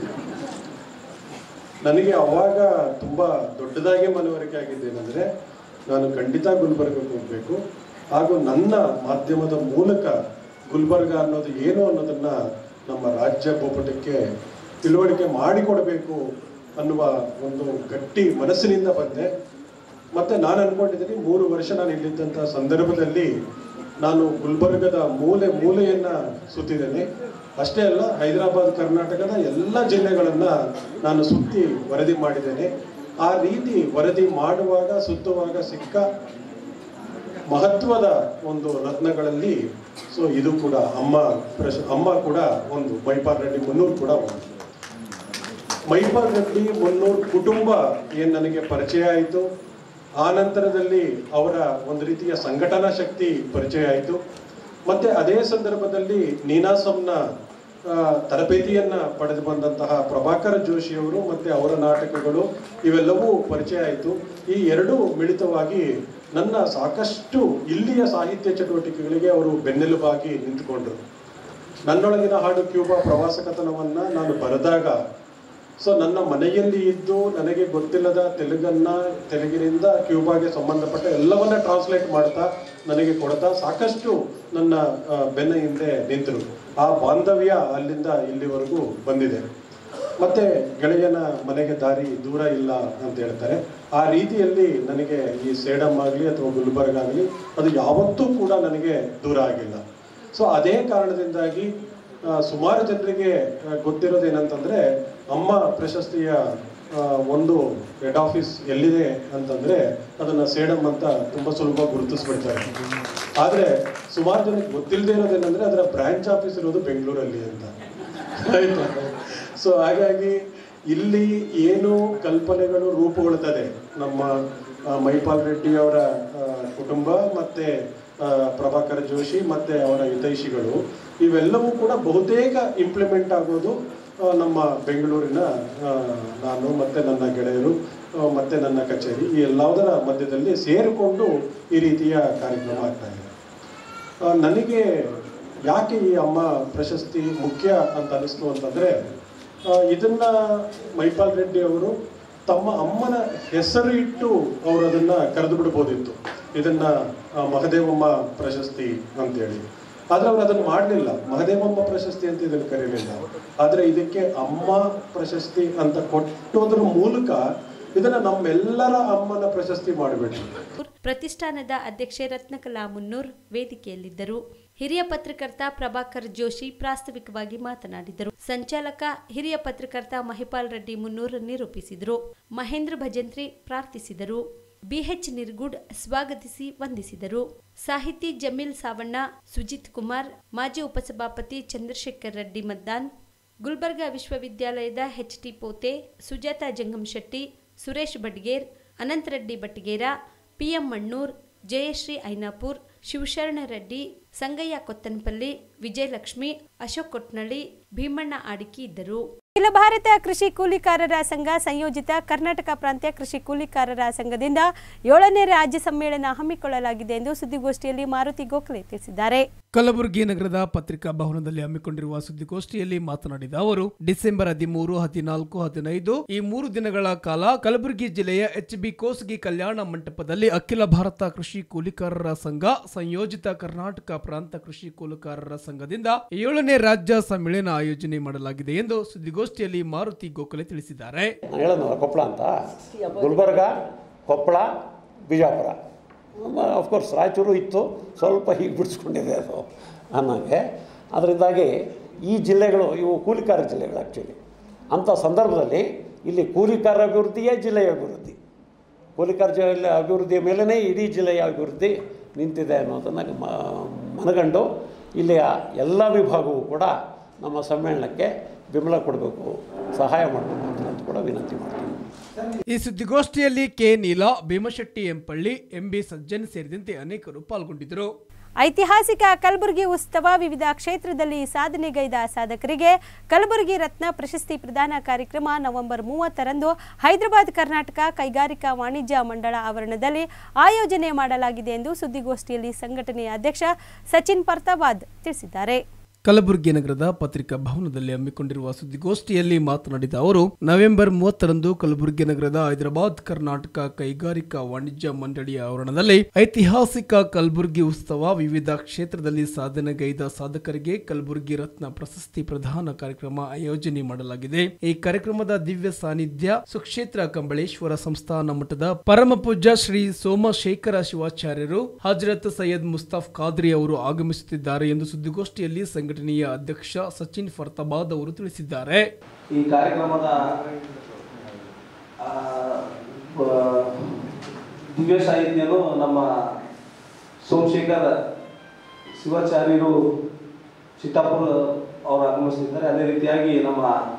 ನನಗೆ ಅವಾಗ ತುಂಬಾ ದೊಡ್ಡದಾಗಿ ಮನವರಿಕೆ ಆಗಿದ್ದೇನೆಂದ್ರೆ ನಾನು ಖಂಡಿತ ಗುಲ್ಬರ್ಗಕ್ಕೆ ಹೋಗ್ಬೇಕು ಹಾಗೂ ನನ್ನ ಮಾಧ್ಯಮದ ಮೂಲಕ ಗುಲ್ಬರ್ಗ ಅನ್ನೋದು ಏನು ಅನ್ನೋದನ್ನ ನಮ್ಮ ರಾಜ್ಯ ಭೂಪಟಕ್ಕೆ ತಿಳುವಳಿಕೆ ಮಾಡಿಕೊಡಬೇಕು ಅನ್ನುವ ಒಂದು ಗಟ್ಟಿ ಮನಸ್ಸಿನಿಂದ ಬಂದೆ ಮತ್ತೆ ನಾನು ಅನ್ಕೊಂಡಿದ್ದೀನಿ ಮೂರು ವರ್ಷ ನಾನು ಇಲ್ಲಿದ್ದಂಥ ಸಂದರ್ಭದಲ್ಲಿ ನಾನು ಗುಲ್ಬರ್ಗದ ಮೂಲೆ ಮೂಲೆಯನ್ನ ಸುತ್ತಿದ್ದೇನೆ ಅಷ್ಟೇ ಅಲ್ಲ ಹೈದರಾಬಾದ್ ಕರ್ನಾಟಕದ ಎಲ್ಲ ಜಿಲ್ಲೆಗಳನ್ನ ನಾನು ಸುತ್ತಿ ವರದಿ ಮಾಡಿದ್ದೇನೆ ಆ ರೀತಿ ವರದಿ ಮಾಡುವಾಗ ಸುತ್ತುವಾಗ ಸಿಕ್ಕ ಮಹತ್ವದ ಒಂದು ರತ್ನಗಳಲ್ಲಿ ಸೊ ಇದು ಕೂಡ ಅಮ್ಮ ಪ್ರಶ ಅಮ್ಮ ಕೂಡ ಒಂದು ಮೈಪಾಲ್ ರೆಡ್ಡಿ ಮುನ್ನೂರು ಕೂಡ ಒಂದು ಮೈಪಾಲ್ ರೆಡ್ಡಿ ಮುನ್ನೂರು ಕುಟುಂಬ ಏನ್ ನನಗೆ ಪರಿಚಯ ಆಯಿತು ಆ ನಂತರದಲ್ಲಿ ಅವರ ಒಂದು ರೀತಿಯ ಸಂಘಟನಾ ಶಕ್ತಿ ಪರಿಚಯ ಆಯಿತು ಮತ್ತೆ ಅದೇ ಸಂದರ್ಭದಲ್ಲಿ ನೀನಾಸಂನ ಆ, ತರಬೇತಿಯನ್ನ ಪಡೆದು ಬಂದಂತಹ ಪ್ರಭಾಕರ ಜೋಶಿಯವರು ಮತ್ತೆ ಅವರ ನಾಟಕಗಳು ಇವೆಲ್ಲವೂ ಪರಿಚಯ ಆಯಿತು ಈ ಎರಡೂ ಮಿಳಿತವಾಗಿ ನನ್ನ ಸಾಕಷ್ಟು ಇಲ್ಲಿಯ ಸಾಹಿತ್ಯ ಚಟುವಟಿಕೆಗಳಿಗೆ ಅವರು ಬೆನ್ನೆಲುಬಾಗಿ ನಿಂತುಕೊಂಡ್ರು ನನ್ನೊಳಗಿನ ಹಾಡು ಕ್ಯೂಬಾ ಪ್ರವಾಸ ಕಥನವನ್ನ ನಾನು ಬರೆದಾಗ ಸೊ ನನ್ನ ಮನೆಯಲ್ಲಿ ಇದ್ದು ನನಗೆ ಗೊತ್ತಿಲ್ಲದ ತೆಲುಗನ್ನ ತೆಲುಗಿನಿಂದ ಕ್ಯೂಬಾಗೆ ಸಂಬಂಧಪಟ್ಟ ಎಲ್ಲವನ್ನ ಟ್ರಾನ್ಸ್ಲೇಟ್ ಮಾಡ್ತಾ ನನಗೆ ಕೊಡ್ತಾ ಸಾಕಷ್ಟು ನನ್ನ ಆ, ಬೆನ್ನ ಹಿಂದೆ ನಿಂತರು ಆ ಬಾಂಧವ್ಯ ಅಲ್ಲಿಂದ ಇಲ್ಲಿವರೆಗೂ ಬಂದಿದೆ ಮತ್ತೆ ಗೆಳೆಯನ ಮನೆಗೆ ದಾರಿ ದೂರ ಇಲ್ಲ ಅಂತ ಹೇಳ್ತಾರೆ ಆ ರೀತಿಯಲ್ಲಿ ನನಗೆ ಈ ಸೇಡಮ್ ಆಗಲಿ ಅಥವಾ ಗುಲ್ಬರ್ಗ್ ಆಗಲಿ ಅದು ಯಾವತ್ತೂ ಕೂಡ ನನಗೆ ದೂರ ಆಗಿಲ್ಲ ಸೊ ಅದೇ ಕಾರಣದಿಂದಾಗಿ ಆ, ಸುಮಾರು ಜನರಿಗೆ ಆ, ಗೊತ್ತಿರೋದೇನಂತಂದ್ರೆ ಅಮ್ಮ ಪ್ರಶಸ್ತಿಯ ಆ, ಒಂದು ಹೆಡ್ ಆಫೀಸ್ ಎಲ್ಲಿದೆ ಅಂತಂದ್ರೆ ಅದನ್ನ ಸೇಡಮ್ ಅಂತ ತುಂಬಾ ಸುಲಭ ಗುರುತಿಸ್ಬಿಡ್ತಾರೆ ಆದ್ರೆ ಸುಮಾರು ಜನಕ್ಕೆ ಗೊತ್ತಿಲ್ಲದೆ ಇರೋದೇನಂದ್ರೆ ಅದರ ಬ್ರಾಂಚ್ ಆಫೀಸ್ ಇರೋದು ಬೆಂಗಳೂರಲ್ಲಿ ಅಂತ ಆಯ್ತಾ ಸೊ ಹಾಗಾಗಿ ಇಲ್ಲಿ ಏನು ಕಲ್ಪನೆಗಳು ರೂಪುಗೊಳ್ತದೆ ನಮ್ಮ ಆ, ಮೈಪಾಲ್ ರೆಡ್ಡಿ ಅವರ ಆ, ಕುಟುಂಬ ಮತ್ತೆ ಆ, ಪ್ರಭಾಕರ್ ಜೋಶಿ ಮತ್ತೆ ಅವರ ಹಿತೈಷಿಗಳು ಇವೆಲ್ಲವೂ ಕೂಡ ಬಹುತೇಕ ಇಂಪ್ಲಿಮೆಂಟ್ ಆಗೋದು ಆ, ನಮ್ಮ ಬೆಂಗಳೂರಿನ ಆ, ನಾನು ಮತ್ತೆ ನನ್ನ ಗೆಳೆಯರು ಆ, ಮತ್ತೆ ನನ್ನ ಕಚೇರಿ ಈ ಎಲ್ಲದರ ಮಧ್ಯದಲ್ಲಿ ಸೇರಿಕೊಂಡು ಈ ರೀತಿಯ ಕಾರ್ಯಕ್ರಮ ಆಗ್ತಾ ಇದೆ ಆ, ನನಗೆ ಯಾಕೆ ಈ ಅಮ್ಮ ಪ್ರಶಸ್ತಿ ಮುಖ್ಯ ಅಂತ ಅನಿಸ್ತು ಅಂತಂದ್ರೆ ಆ, ಇದನ್ನ ಮೈಪಾಲ್ ರೆಡ್ಡಿ ಅವರು ತಮ್ಮ ಅಮ್ಮನ ಹೆಸರು ಇಟ್ಟು ಅವರು ಅದನ್ನ ಕರೆದು ಬಿಡ್ಬೋದಿತ್ತು ಇದನ್ನ ಆ, ಮಹದೇವಮ್ಮ ಪ್ರಶಸ್ತಿ ಅಂತೇಳಿ ಆದ್ರೆ ಅವ್ರು ಅದನ್ನ ಮಾಡಲಿಲ್ಲ ಮಹದೇವಮ್ಮ ಪ್ರಶಸ್ತಿ ಅಂತ ಇದನ್ನು ಕರೀಲಿಲ್ಲ ಆದ್ರೆ ಇದಕ್ಕೆ ಅಮ್ಮ ಪ್ರಶಸ್ತಿ ಅಂತ ಕೊಟ್ಟೋದ್ರ ಮೂಲಕ ಇದನ್ನ ನಮ್ಮೆಲ್ಲರ ಅಮ್ಮನ ಪ್ರಶಸ್ತಿ ಮಾಡಿಬಿಟ್ರು ಪ್ರತಿಷ್ಠಾನದ ಅಧ್ಯಕ್ಷೆ ರತ್ನಕಲಾ ಮುನ್ನೂರ್ ವೇದಿಕೆಯಲ್ಲಿದ್ದರು ಹಿರಿಯ ಪತ್ರಕರ್ತ ಪ್ರಭಾಕರ್ ಜೋಶಿ ಪ್ರಾಸ್ತಾವಿಕವಾಗಿ ಮಾತನಾಡಿದರು ಸಂಚಾಲಕ ಹಿರಿಯ ಪತ್ರಕರ್ತ ಮಹಿಪಾಲ್ ರೆಡ್ಡಿ ಮುನ್ನೂರ್ ನಿರೂಪಿಸಿದರು ಮಹೇಂದ್ರ ಭಜಂತ್ರಿ ಪ್ರಾರ್ಥಿಸಿದರು ಬಿಎಚ್ ನಿರ್ಗುಡ್ ಸ್ವಾಗತಿಸಿ ವಂದಿಸಿದರು ಸಾಹಿತಿ ಜಮೀಲ್ ಸಾವಣ್ಣ ಸುಜಿತ್ ಕುಮಾರ್ ಮಾಜಿ ಉಪಸಭಾಪತಿ ಚಂದ್ರಶೇಖರ್ ರೆಡ್ಡಿ ಮದ್ದಾನ್ ಗುಲ್ಬರ್ಗಾ ವಿಶ್ವವಿದ್ಯಾಲಯದ H T Pote Sujata Jangam Shetty Suresh Badger Anantareddy Battigera PM Mannur Jayashree Ainapur Shivasharana Reddy Sangayya Kottanapalli Vijayalakshmi Ashok Kotnalli Bhimanna Adiki ಇದ್ದರು ಅಖಿಲ ಭಾರತ ಕೃಷಿ ಕೂಲಿಕಾರರ ಸಂಘ ಸಂಯೋಜಿತ ಕರ್ನಾಟಕ ಪ್ರಾಂತ್ಯ ಕೃಷಿ ಕೂಲಿಕಾರರ ಸಂಘದಿಂದ ಏಳನೇ ರಾಜ್ಯ ಸಮ್ಮೇಳನ ಹಮ್ಮಿಕೊಳ್ಳಲಾಗಿದೆ ಎಂದು ಸುದ್ದಿಗೋಷ್ಠಿಯಲ್ಲಿ ಮಾರುತಿ ಗೋಖಲೆ ತಿಳಿಸಿದ್ದಾರೆ ಕಲಬುರಗಿ ನಗರದ ಪತ್ರಿಕಾ ಭವನದಲ್ಲಿ ಹಮ್ಮಿಕೊಂಡಿರುವ ಸುದ್ದಿಗೋಷ್ಠಿಯಲ್ಲಿ ಮಾತನಾಡಿದ ಅವರು ಡಿಸೆಂಬರ್ ಹದಿಮೂರು ಹದಿನಾಲ್ಕು ಹದಿನೈದು ಈ ಮೂರು ದಿನಗಳ ಕಾಲ ಕಲಬುರಗಿ ಜಿಲ್ಲೆಯ ಎಚ್ ಬಿ ಕೋಸ್ಗಿ ಕಲ್ಯಾಣ ಮಂಟಪದಲ್ಲಿ ಅಖಿಲ ಭಾರತ ಕೃಷಿ ಕೂಲಿಕಾರರ ಸಂಘ ಸಂಯೋಜಿತ ಕರ್ನಾಟಕ ಪ್ರಾಂತ ಕೃಷಿ ಕೂಲಿಕಾರರ ಸಂಘದಿಂದ ಏಳನೇ ರಾಜ್ಯ ಸಮ್ಮೇಳನ ಆಯೋಜನೆ ಮಾಡಲಾಗಿದೆ ಎಂದು ಸುದ್ದಿಗೋಷ್ಠಿಯಲ್ಲಿ ಮಾರುತಿ ಗೋಖಲೆ ತಿಳಿಸಿದ್ದಾರೆ ನಾನು ಹೇಳೋದು ಕೊಪ್ಪಳ ಅಂತ ಗುಲ್ಬರ್ಗ ಕೊಪ್ಪಳ ಬಿಜಾಪುರ ಅಫ್ಕೋರ್ಸ್ ರಾಯಚೂರು ಇತ್ತು ಸ್ವಲ್ಪ ಹೀಗೆ ಬಿಡಿಸ್ಕೊಂಡಿದೆ ಅದು ಅನ್ನಂಗೆ ಅದರಿಂದಾಗಿ ಈ ಜಿಲ್ಲೆಗಳು ಇವು ಕೂಲಿಕಾರ ಜಿಲ್ಲೆಗಳು ಆ್ಯಕ್ಚುಲಿ ಅಂಥ ಸಂದರ್ಭದಲ್ಲಿ ಇಲ್ಲಿ ಕೂಲಿಕಾರ ಅಭಿವೃದ್ಧಿಯೇ ಜಿಲ್ಲೆಯ ಅಭಿವೃದ್ಧಿ ಕೂಲಿಕಾರ ಜಿಲ್ಲೆ ಅಭಿವೃದ್ಧಿಯ ಮೇಲೇ ಇಡೀ ಜಿಲ್ಲೆಯ ಅಭಿವೃದ್ಧಿ ನಿಂತಿದೆ ಅನ್ನೋದನ್ನು ಮ ಮನಗಂಡು ಇಲ್ಲಿಯ ಎಲ್ಲ ವಿಭಾಗವೂ ಕೂಡ ನಮ್ಮ ಸಮ್ಮೇಳನಕ್ಕೆ ಬೆಂಬಲ ಕೊಡಬೇಕು ಸಹಾಯ ಮಾಡಬೇಕು ಅಂತ ಕೂಡ ವಿನಂತಿ ಮಾಡ್ತೀನಿ ಈ ಸುದ್ದಿಗೋಷ್ಠಿಯಲ್ಲಿ ಕೆ ನೀಲಾ ಭೀಮಶೆಟ್ಟಿ ಎಂಪಳ್ಳಿ ಎಂಬಿ ಸಜ್ಜನ್ ಸೇರಿದಂತೆ ಅನೇಕರು ಪಾಲ್ಗೊಂಡಿದ್ದರು ಐತಿಹಾಸಿಕ ಕಲಬುರಗಿ ಉತ್ಸವ ವಿವಿಧ ಕ್ಷೇತ್ರದಲ್ಲಿ ಸಾಧನೆಗೈದ ಸಾಧಕರಿಗೆ ಕಲಬುರಗಿ ರತ್ನ ಪ್ರಶಸ್ತಿ ಪ್ರದಾನ ಕಾರ್ಯಕ್ರಮ ನವೆಂಬರ್ ಮೂವತ್ತರಂದು ಹೈದರಾಬಾದ್ ಕರ್ನಾಟಕ ಕೈಗಾರಿಕಾ ವಾಣಿಜ್ಯ ಮಂಡಳ ಆವರಣದಲ್ಲಿ ಆಯೋಜನೆ ಮಾಡಲಾಗಿದೆ ಎಂದು ಸುದ್ದಿಗೋಷ್ಠಿಯಲ್ಲಿ ಸಂಘಟನೆಯ ಅಧ್ಯಕ್ಷ ಸಚಿನ್ ಪರ್ತಾಬಾದ್ ತಿಳಿಸಿದ್ದಾರೆ ಕಲಬುರಗಿ ನಗರದ ಪತ್ರಿಕಾ ಭವನದಲ್ಲಿ ಹಮ್ಮಿಕೊಂಡಿರುವ ಸುದ್ದಿಗೋಷ್ಠಿಯಲ್ಲಿ ಮಾತನಾಡಿದ ಅವರು ನವೆಂಬರ್ ಮೂವತ್ತರಂದು ಕಲಬುರಗಿ ನಗರದ ಹೈದರಾಬಾದ್ ಕರ್ನಾಟಕ ಕೈಗಾರಿಕಾ ವಾಣಿಜ್ಯ ಮಂಡಳಿಯ ಆವರಣದಲ್ಲಿ ಐತಿಹಾಸಿಕ ಕಲಬುರಗಿ ಉತ್ಸವ ವಿವಿಧ ಕ್ಷೇತ್ರದಲ್ಲಿ ಸಾಧನೆಗೈದ ಸಾಧಕರಿಗೆ ಕಲಬುರಗಿ ರತ್ನ ಪ್ರಶಸ್ತಿ ಪ್ರದಾನ ಕಾರ್ಯಕ್ರಮ ಆಯೋಜನೆ ಮಾಡಲಾಗಿದೆ ಈ ಕಾರ್ಯಕ್ರಮದ ದಿವ್ಯ ಸಾನ್ನಿಧ್ಯ ಸುಕ್ಷೇತ್ರ ಕಂಬಳೇಶ್ವರ ಸಂಸ್ಥಾನ ಮಠದ ಪರಮ ಪೂಜ್ಯ ಶ್ರೀ ಸೋಮಶೇಖರ ಶಿವಾಚಾರ್ಯರು ಹಜರತ್ ಸೈಯದ್ ಮುಸ್ತಫ್ ಖಾದ್ರಿ ಅವರು ಆಗಮಿಸುತ್ತಿದ್ದಾರೆ ಎಂದು ಸುದ್ದಿಗೋಷ್ಠಿಯಲ್ಲಿ ಸಂಘಟನೆಯ ಅಧ್ಯಕ್ಷ ಸಚಿನ್ ಫರ್ತಾಬಾದ್ ಅವರು ತಿಳಿಸಿದ್ದಾರೆ ಈ ಕಾರ್ಯಕ್ರಮದ ಆ, ಬ- ದಿವ್ಯ ಸಾಹಿತ್ಯನು ನಮ್ಮ ಸೋಮಶೇಖರ್ ಶಿವಾಚಾರ್ಯರು ಚಿತ್ತಾಪುರ ಅವರು ಆಗಮಿಸ್ತಿದ್ದಾರೆ ಅದೇ ರೀತಿಯಾಗಿ ನಮ್ಮ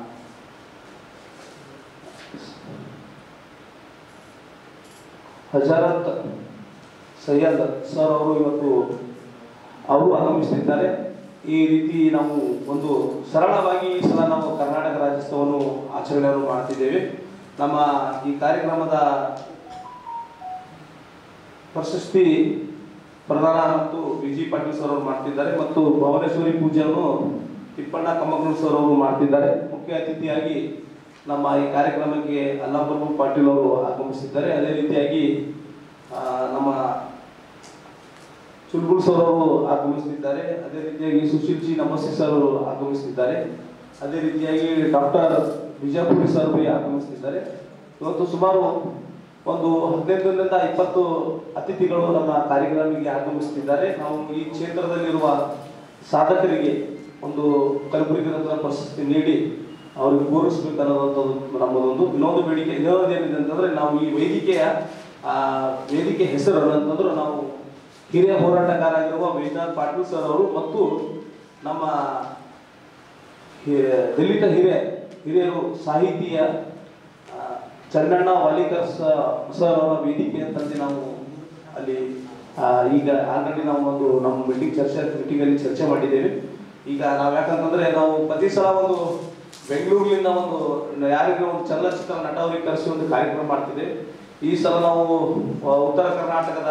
ಹಜರತ್ ಸೈಯದ್ ಸರ್ ಅವರು ಇವತ್ತು ಅವರು ಆಗಮಿಸ್ತಿದ್ದಾರೆ ಈ ರೀತಿ ನಾವು ಒಂದು ಸರಳವಾಗಿ ಈ ಸಲ ನಾವು ಕರ್ನಾಟಕ ರಾಜ್ಯೋತ್ಸವವನ್ನು ಆಚರಣೆಯನ್ನು ಮಾಡ್ತಿದ್ದೇವೆ ನಮ್ಮ ಈ ಕಾರ್ಯಕ್ರಮದ ಪ್ರಶಸ್ತಿ ಪ್ರದಾನ ಮತ್ತು ವಿ ಜಿ ಪಾಟೀಲ್ ಸರ್ ಅವರು ಮಾಡ್ತಿದ್ದಾರೆ ಮತ್ತು ಭುವನೇಶ್ವರಿ ಪೂಜೆಯನ್ನು ತಿಪ್ಪಣ್ಣ ಕಮ್ಮಗೂರು ಸರ್ ಅವರು ಮಾಡ್ತಿದ್ದಾರೆ ಮುಖ್ಯ ಅತಿಥಿಯಾಗಿ ನಮ್ಮ ಈ ಕಾರ್ಯಕ್ರಮಕ್ಕೆ ಅಲ್ಲಾಪುರ ಪಾಟೀಲ್ ಅವರು ಆಗಮಿಸಿದ್ದಾರೆ ಅದೇ ರೀತಿಯಾಗಿ ಆ, ನಮ್ಮ ಚುಲ್ಬುಲ್ ಸರ್ ಅವರು ಆಗಮಿಸುತ್ತಿದ್ದಾರೆ ಅದೇ ರೀತಿಯಾಗಿ ಸುಶೀಲ್ ಜಿ ನಮಸ್ತೆ ಸರ್ ಅವರು ಆಗಮಿಸುತ್ತಿದ್ದಾರೆ ಅದೇ ರೀತಿಯಾಗಿ ಡಾಕ್ಟರ್ ವಿಜಯಪುರಿ ಸರ್ ಬಿ ಆಗಮಿಸುತ್ತಿದ್ದಾರೆ ಇವತ್ತು ಸುಮಾರು ಒಂದು ಹದಿನೈದರಿಂದ ಇಪ್ಪತ್ತು ಅತಿಥಿಗಳು ನಮ್ಮ ಕಾರ್ಯಕ್ರಮಕ್ಕೆ ಆಗಮಿಸುತ್ತಿದ್ದಾರೆ ನಾವು ಈ ಕ್ಷೇತ್ರದಲ್ಲಿರುವ ಸಾಧಕರಿಗೆ ಒಂದು ಕಲಬುರಗಿ ರತ್ನ ಪ್ರಶಸ್ತಿ ನೀಡಿ ಅವ್ರಿಗೆ ಗೌರವಿಸಬೇಕನ್ನೋದಂಥದ್ದು ನಮ್ಮದೊಂದು ಇನ್ನೊಂದು ಬೇಡಿಕೆ ಇನ್ನೊಂದು ಏನಿದೆ ಅಂತಂದ್ರೆ ನಾವು ಈ ವೇದಿಕೆಯ ಆ, ವೇದಿಕೆ ಹೆಸರು ಅಂತಂದ್ರೆ ನಾವು ಹಿರಿಯ ಹೋರಾಟಗಾರರಾಗಿರುವ ವೈದ್ಯನಾಥ್ ಪಾಟೀಲ್ ಸರ್ ಅವರು ಮತ್ತು ನಮ್ಮ ಹಿ- ದಲಿತ ಹಿರಿಯ ಹಿರಿಯರು ಸಾಹಿತಿಯ ಆ, ಚನ್ನಣ್ಣ ವಾಲಿಕರ್ ಸ- ಸರ್ ಅವರ ವೇದಿಕೆ ಅಂತಂದು ನಾವು ಅಲ್ಲಿ ಆ, ಈಗ ಆಲ್ರೆಡಿ ನಾವು ಒಂದು ನಮ್ಮ ಮೀಟಿಂಗ್ ಚರ್ಚೆ ಮೀಟಿಂಗ್ ಅಲ್ಲಿ ಚರ್ಚೆ ಮಾಡಿದ್ದೇವೆ ಈಗ ನಾವು ಯಾಕಂತಂದ್ರೆ ನಾವು ಪ್ರತಿ ಸಲ ಒಂದು ಬೆಂಗಳೂರಿನಿಂದ ಒಂದು ಯಾರಿಗೆ ಒಂದು ಚಲನಚಿತ್ರ ನಟ ಅವರಿಗೆ ಕರೆಸಿ ಒಂದು ಕಾರ್ಯಕ್ರಮ ಮಾಡ್ತಿದ್ದೇವೆ ಈ ಸಲ ನಾವು ಆ, ಉತ್ತರ ಕರ್ನಾಟಕದ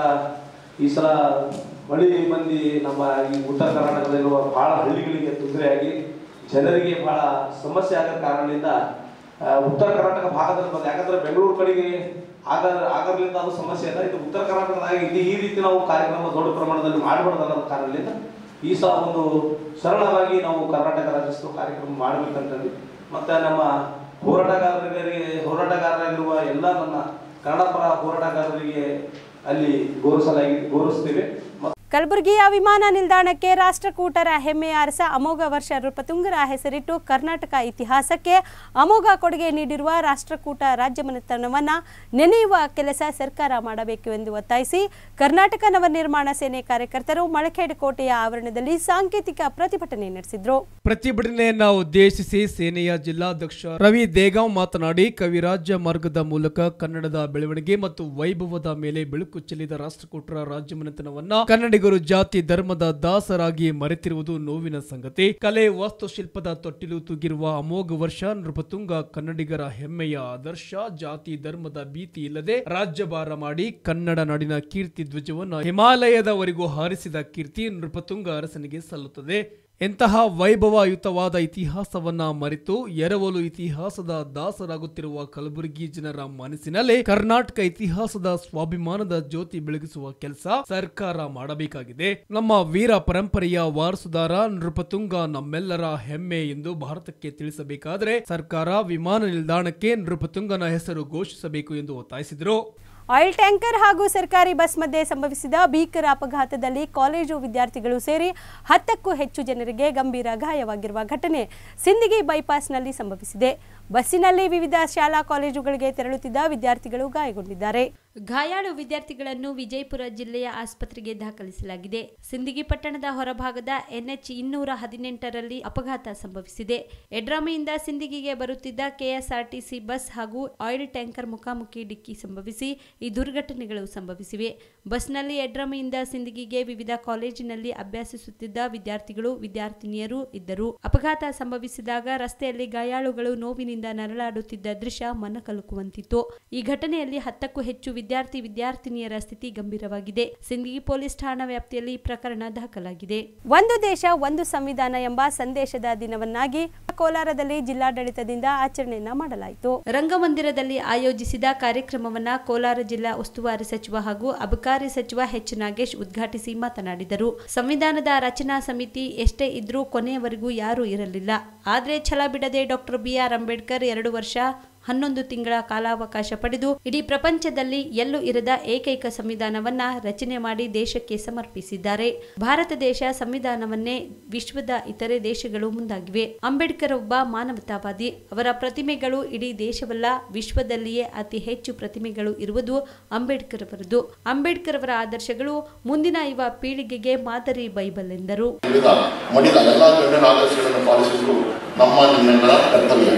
ಈ ಸಲ ಮಳಿ ಮಂದಿ ನಮ್ಮ ಈ ಉತ್ತರ ಕರ್ನಾಟಕದಲ್ಲಿರುವ ಬಹಳ ಹಳ್ಳಿಗಳಿಗೆ ತೊಂದರೆಯಾಗಿ ಜನರಿಗೆ ಬಹಳ ಸಮಸ್ಯೆ ಆಗೋ ಕಾರಣದಿಂದ ಆ, ಉತ್ತರ ಕರ್ನಾಟಕ ಭಾಗದಲ್ಲಿ ಬಂದ ಯಾಕಂದ್ರೆ ಬೆಂಗಳೂರು ಕಡೆಗೆ ಆಗ ಆಗರ್ಲಿಂದ ಅದು ಸಮಸ್ಯೆ ಇಲ್ಲ ಇದು ಉತ್ತರ ಕರ್ನಾಟಕದಾಗ ಇಲ್ಲಿ ಈ ರೀತಿ ನಾವು ಕಾರ್ಯಕ್ರಮ ದೊಡ್ಡ ಪ್ರಮಾಣದಲ್ಲಿ ಮಾಡಬಾರ್ದು ಅನ್ನೋ ಕಾರಣದಿಂದ ಈ ಸಲ ಒಂದು ಸರಳವಾಗಿ ನಾವು ಕರ್ನಾಟಕ ರಾಜ್ಯೋತ್ಸವ ಕಾರ್ಯಕ್ರಮ ಮಾಡಬೇಕಂತಂದು ಮತ್ತೆ ನಮ್ಮ ಹೋರಾಟಗಾರರಿಗೆ ಹೋರಾಟಗಾರರಾಗಿರುವ ಎಲ್ಲ ನನ್ನ ಕನ್ನಡ ಪರ ಹೋರಾಟಗಾರರಿಗೆ ಅಲ್ಲಿ ಗೌರವಿಸಲಾಗಿ ಗೌರವಿಸ್ತೇವೆ ಮತ್ತು ಕಲಬುರಗಿಯ ವಿಮಾನ ನಿಲ್ದಾಣಕ್ಕೆ ರಾಷ್ಟ್ರಕೂಟರ ಹೆಮ್ಮೆಯ ಅರಸ ಅಮೋಘ ವರ್ಷ ನೃಪತುಂಗರ ಹೆಸರಿಟ್ಟು ಕರ್ನಾಟಕ ಇತಿಹಾಸಕ್ಕೆ ಅಮೋಘ ಕೊಡುಗೆ ನೀಡಿರುವ ರಾಷ್ಟ್ರಕೂಟ ರಾಜ್ಯಮನೆತನವನ್ನ ನೆನೆಯುವ ಕೆಲಸ ಸರ್ಕಾರ ಮಾಡಬೇಕು ಎಂದು ಒತ್ತಾಯಿಸಿ ಕರ್ನಾಟಕ ನವನಿರ್ಮಾಣ ಸೇನೆ ಕಾರ್ಯಕರ್ತರು ಮಳಖೇಡ್ ಕೋಟೆಯ ಆವರಣದಲ್ಲಿ ಸಾಂಕೇತಿಕ ಪ್ರತಿಭಟನೆ ನಡೆಸಿದ್ರು ಪ್ರತಿಭಟನೆಯನ್ನ ಉದ್ದೇಶಿಸಿ ಸೇನೆಯ ಜಿಲ್ಲಾಧ್ಯಕ್ಷ ರವಿ ದೇಗಾಂವ್ ಮಾತನಾಡಿ ಕವಿರಾಜ್ಯ ಮಾರ್ಗದ ಮೂಲಕ ಕನ್ನಡದ ಬೆಳವಣಿಗೆ ಮತ್ತು ವೈಭವದ ಮೇಲೆ ಬೆಳಕು ಚೆಲ್ಲಿದ ರಾಷ್ಟ್ರಕೂಟರ ರಾಜ್ಯಮನೆತನವನ್ನ ಕನ್ನಡಿಗರು ಜಾತಿ ಧರ್ಮದ ದಾಸರಾಗಿ ಮರೆತಿರುವುದು ನೋವಿನ ಸಂಗತಿ ಕಲೆ ವಾಸ್ತುಶಿಲ್ಪದ ತೊಟ್ಟಿಲು ತೂಗಿರುವ ಅಮೋಘ ವರ್ಷ ನೃಪತುಂಗ ಕನ್ನಡಿಗರ ಹೆಮ್ಮೆಯ ಆದರ್ಶ ಜಾತಿ ಧರ್ಮದ ಭೀತಿ ಇಲ್ಲದೆ ರಾಜ್ಯಭಾರ ಮಾಡಿ ಕನ್ನಡ ನಾಡಿನ ಕೀರ್ತಿ ಧ್ವಜವನ್ನು ಹಿಮಾಲಯದವರೆಗೂ ಹಾರಿಸಿದ ಕೀರ್ತಿ ನೃಪತುಂಗ ಅರಸನಿಗೆ ಸಲ್ಲುತ್ತದೆ ಎಂತಹ ವೈಭವಯುತವಾದ ಇತಿಹಾಸವನ್ನ ಮರೆತು ಎರವಲು ಇತಿಹಾಸದ ದಾಸರಾಗುತ್ತಿರುವ ಕಲಬುರಗಿ ಜನರ ಮನಸ್ಸಿನಲ್ಲಿ ಕರ್ನಾಟಕ ಇತಿಹಾಸದ ಸ್ವಾಭಿಮಾನದ ಜ್ಯೋತಿ ಬೆಳಗಿಸುವ ಕೆಲಸ ಸರ್ಕಾರ ಮಾಡಬೇಕಾಗಿದೆ ನಮ್ಮ ವೀರ ಪರಂಪರೆಯ ವಾರಸುದಾರ ನೃಪತುಂಗ ನಮ್ಮೆಲ್ಲರ ಹೆಮ್ಮೆ ಎಂದು ಭಾರತಕ್ಕೆ ತಿಳಿಸಬೇಕಾದರೆ ಸರ್ಕಾರ ವಿಮಾನ ನಿಲ್ದಾಣಕ್ಕೆ ನೃಪತುಂಗನ ಹೆಸರು ಘೋಷಿಸಬೇಕು ಎಂದು ಒತ್ತಾಯಿಸಿದರು ಆಯಿಲ್ ಟ್ಯಾಂಕರ್ ಹಾಗೂ ಸರ್ಕಾರಿ ಬಸ್ ಮಧ್ಯೆ ಸಂಭವಿಸಿದ ಭೀಕರ ಅಪಘಾತದಲ್ಲಿ ಕಾಲೇಜು ವಿದ್ಯಾರ್ಥಿಗಳು ಸೇರಿ ಹತ್ತಕ್ಕೂ ಹೆಚ್ಚು ಜನರಿಗೆ ಗಂಭೀರ ಗಾಯವಾಗಿರುವ ಘಟನೆ ಸಿಂದಗಿ ಬೈಪಾಸ್ನಲ್ಲಿ ಸಂಭವಿಸಿದೆ ಬಸ್ಸಿನಲ್ಲಿ ವಿವಿಧ ಶಾಲಾ ಕಾಲೇಜುಗಳಿಗೆ ತೆರಳುತ್ತಿದ್ದ ವಿದ್ಯಾರ್ಥಿಗಳು ಗಾಯಗೊಂಡಿದ್ದಾರೆ ಗಾಯಾಳು ವಿದ್ಯಾರ್ಥಿಗಳನ್ನು ವಿಜಯಪುರ ಜಿಲ್ಲೆಯ ಆಸ್ಪತ್ರೆಗೆ ದಾಖಲಿಸಲಾಗಿದೆ ಸಿಂದಗಿ ಪಟ್ಟಣದ ಹೊರಭಾಗದ ಎನ್ಎಚ್ ಇನ್ನೂರ ಹದಿನೆಂಟರಲ್ಲಿ ಅಪಘಾತ ಸಂಭವಿಸಿದೆ ಎಡ್ರಾಮಿಯಿಂದ ಸಿಂದಗಿಗೆ ಬರುತ್ತಿದ್ದ ಕೆಎಸ್ಆರ್ಟಿಸಿ ಬಸ್ ಹಾಗೂ ಆಯಿಲ್ ಟ್ಯಾಂಕರ್ ಮುಖಾಮುಖಿ ಡಿಕ್ಕಿ ಸಂಭವಿಸಿ ಈ ದುರ್ಘಟನೆಗಳು ಸಂಭವಿಸಿವೆ ಬಸ್ನಲ್ಲಿ ಎಡ್ರಾಮಿಯಿಂದ ಸಿಂದಗಿಗೆ ವಿವಿಧ ಕಾಲೇಜಿನಲ್ಲಿ ಅಭ್ಯಾಸಿಸುತ್ತಿದ್ದ ವಿದ್ಯಾರ್ಥಿಗಳು ವಿದ್ಯಾರ್ಥಿನಿಯರು ಇದ್ದರು ಅಪಘಾತ ಸಂಭವಿಸಿದಾಗ ರಸ್ತೆಯಲ್ಲಿ ಗಾಯಾಳುಗಳು ನೋವಿನಿಂದ ನರಳಾಡುತ್ತಿದ್ದ ದೃಶ್ಯ ಮನಕಲುಕುವಂತಿತ್ತು ಈ ಘಟನೆಯಲ್ಲಿ ಹತ್ತಕ್ಕೂ ಹೆಚ್ಚು ವಿದ್ಯಾರ್ಥಿ ವಿದ್ಯಾರ್ಥಿನಿಯರ ಸ್ಥಿತಿ ಗಂಭೀರವಾಗಿದೆ ಸಿಂದಗಿ ಪೊಲೀಸ್ ಠಾಣಾ ವ್ಯಾಪ್ತಿಯಲ್ಲಿ ಪ್ರಕರಣ ದಾಖಲಾಗಿದೆ ಒಂದು ದೇಶ ಒಂದು ಸಂವಿಧಾನ ಎಂಬ ಸಂದೇಶದ ದಿನವನ್ನಾಗಿ ಕೋಲಾರದಲ್ಲಿ ಜಿಲ್ಲಾಡಳಿತದಿಂದ ಆಚರಣೆಯನ್ನ ಮಾಡಲಾಯಿತು ರಂಗಮಂದಿರದಲ್ಲಿ ಆಯೋಜಿಸಿದ ಕಾರ್ಯಕ್ರಮವನ್ನ ಕೋಲಾರ ಜಿಲ್ಲಾ ಉಸ್ತುವಾರಿ ಸಚಿವ ಹಾಗೂ ಅಬಕಾರಿ ಸಚಿವ ಎಚ್ ನಾಗೇಶ್ ಉದ್ಘಾಟಿಸಿ ಮಾತನಾಡಿದರು ಸಂವಿಧಾನದ ರಚನಾ ಸಮಿತಿ ಎಷ್ಟೇ ಇದ್ರೂ ಕೊನೆಯವರೆಗೂ ಯಾರೂ ಇರಲಿಲ್ಲ ಆದ್ರೆ ಛಲ ಬಿಡದೆ ಡಾಕ್ಟರ್ ಬಿಆರ್ ಅಂಬೇಡ್ಕರ್ ಎರಡು ವರ್ಷ ಹನ್ನೊಂದು ತಿಂಗಳ ಕಾಲಾವಕಾಶ ಪಡೆದು ಇಡೀ ಪ್ರಪಂಚದಲ್ಲಿ ಎಲ್ಲೂ ಇರದ ಏಕೈಕ ಸಂವಿಧಾನವನ್ನ ರಚನೆ ಮಾಡಿ ದೇಶಕ್ಕೆ ಸಮರ್ಪಿಸಿದ್ದಾರೆ ಭಾರತ ದೇಶ ಸಂವಿಧಾನವನ್ನೇ ವಿಶ್ವದ ಇತರೆ ದೇಶಗಳು ಮುಂದಾಗಿವೆ ಅಂಬೇಡ್ಕರ್ ಒಬ್ಬ ಮಾನವತಾವಾದಿ ಅವರ ಪ್ರತಿಮೆಗಳು ಇಡೀ ದೇಶವಲ್ಲ ವಿಶ್ವದಲ್ಲಿಯೇ ಅತಿ ಹೆಚ್ಚು ಪ್ರತಿಮೆಗಳು ಇರುವುದು ಅಂಬೇಡ್ಕರ್ ಅವರದು ಅಂಬೇಡ್ಕರ್ ಅವರ ಆದರ್ಶಗಳು ಮುಂದಿನ ಯುವ ಪೀಳಿಗೆಗೆ ಮಾದರಿ ಬೈಬಲ್ ಎಂದರು ವಿವಿಧ ಮಡಿದ ಎಲ್ಲ ಗಣ್ಯರ ಆದರ್ಶಗಳನ್ನು ಪಾಲಿಸುವುದು ನಮ್ಮ ನಿಮ್ಮೆಲ್ಲರ ಕರ್ತವ್ಯ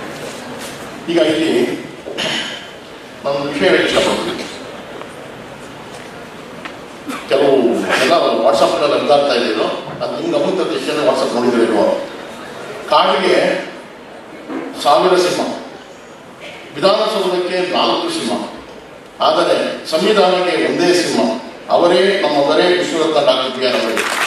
ಈಗ ಇಲ್ಲಿ ನಾನು ವಿಷಯ ಹೇಳಕ್ಕೆ ಇಷ್ಟಪಡ್ತೀನಿ ಕೆಲವು ಎಲ್ಲ ವಾಟ್ಸಪ್ನಲ್ಲಿ ಅರ್ಧಾಗ್ತಾ ಇದ್ದೀನೋ ಅದು ನಿಮ್ಗೆ ಗಮನಿತ ವಿಷಯನ ವಾಟ್ಸಪ್ ನೋಡಿದ್ರೇನು ಕಾಡಿಗೆ ಸಾವಿರ ಸಿಂಹ ವಿಧಾನಸೌಧಕ್ಕೆ ನಾಲ್ಕು ಸಿಂಹ ಆದರೆ ಸಂವಿಧಾನಕ್ಕೆ ಒಂದೇ ಸಿಂಹ ಅವರೇ ನಮ್ಮವರೇ ವಿಶ್ವರತ್ನ ಡಾಕ್ಟರ್ ಬಿ ಆರ್ ಅಂಬೇಡ್ಕರ್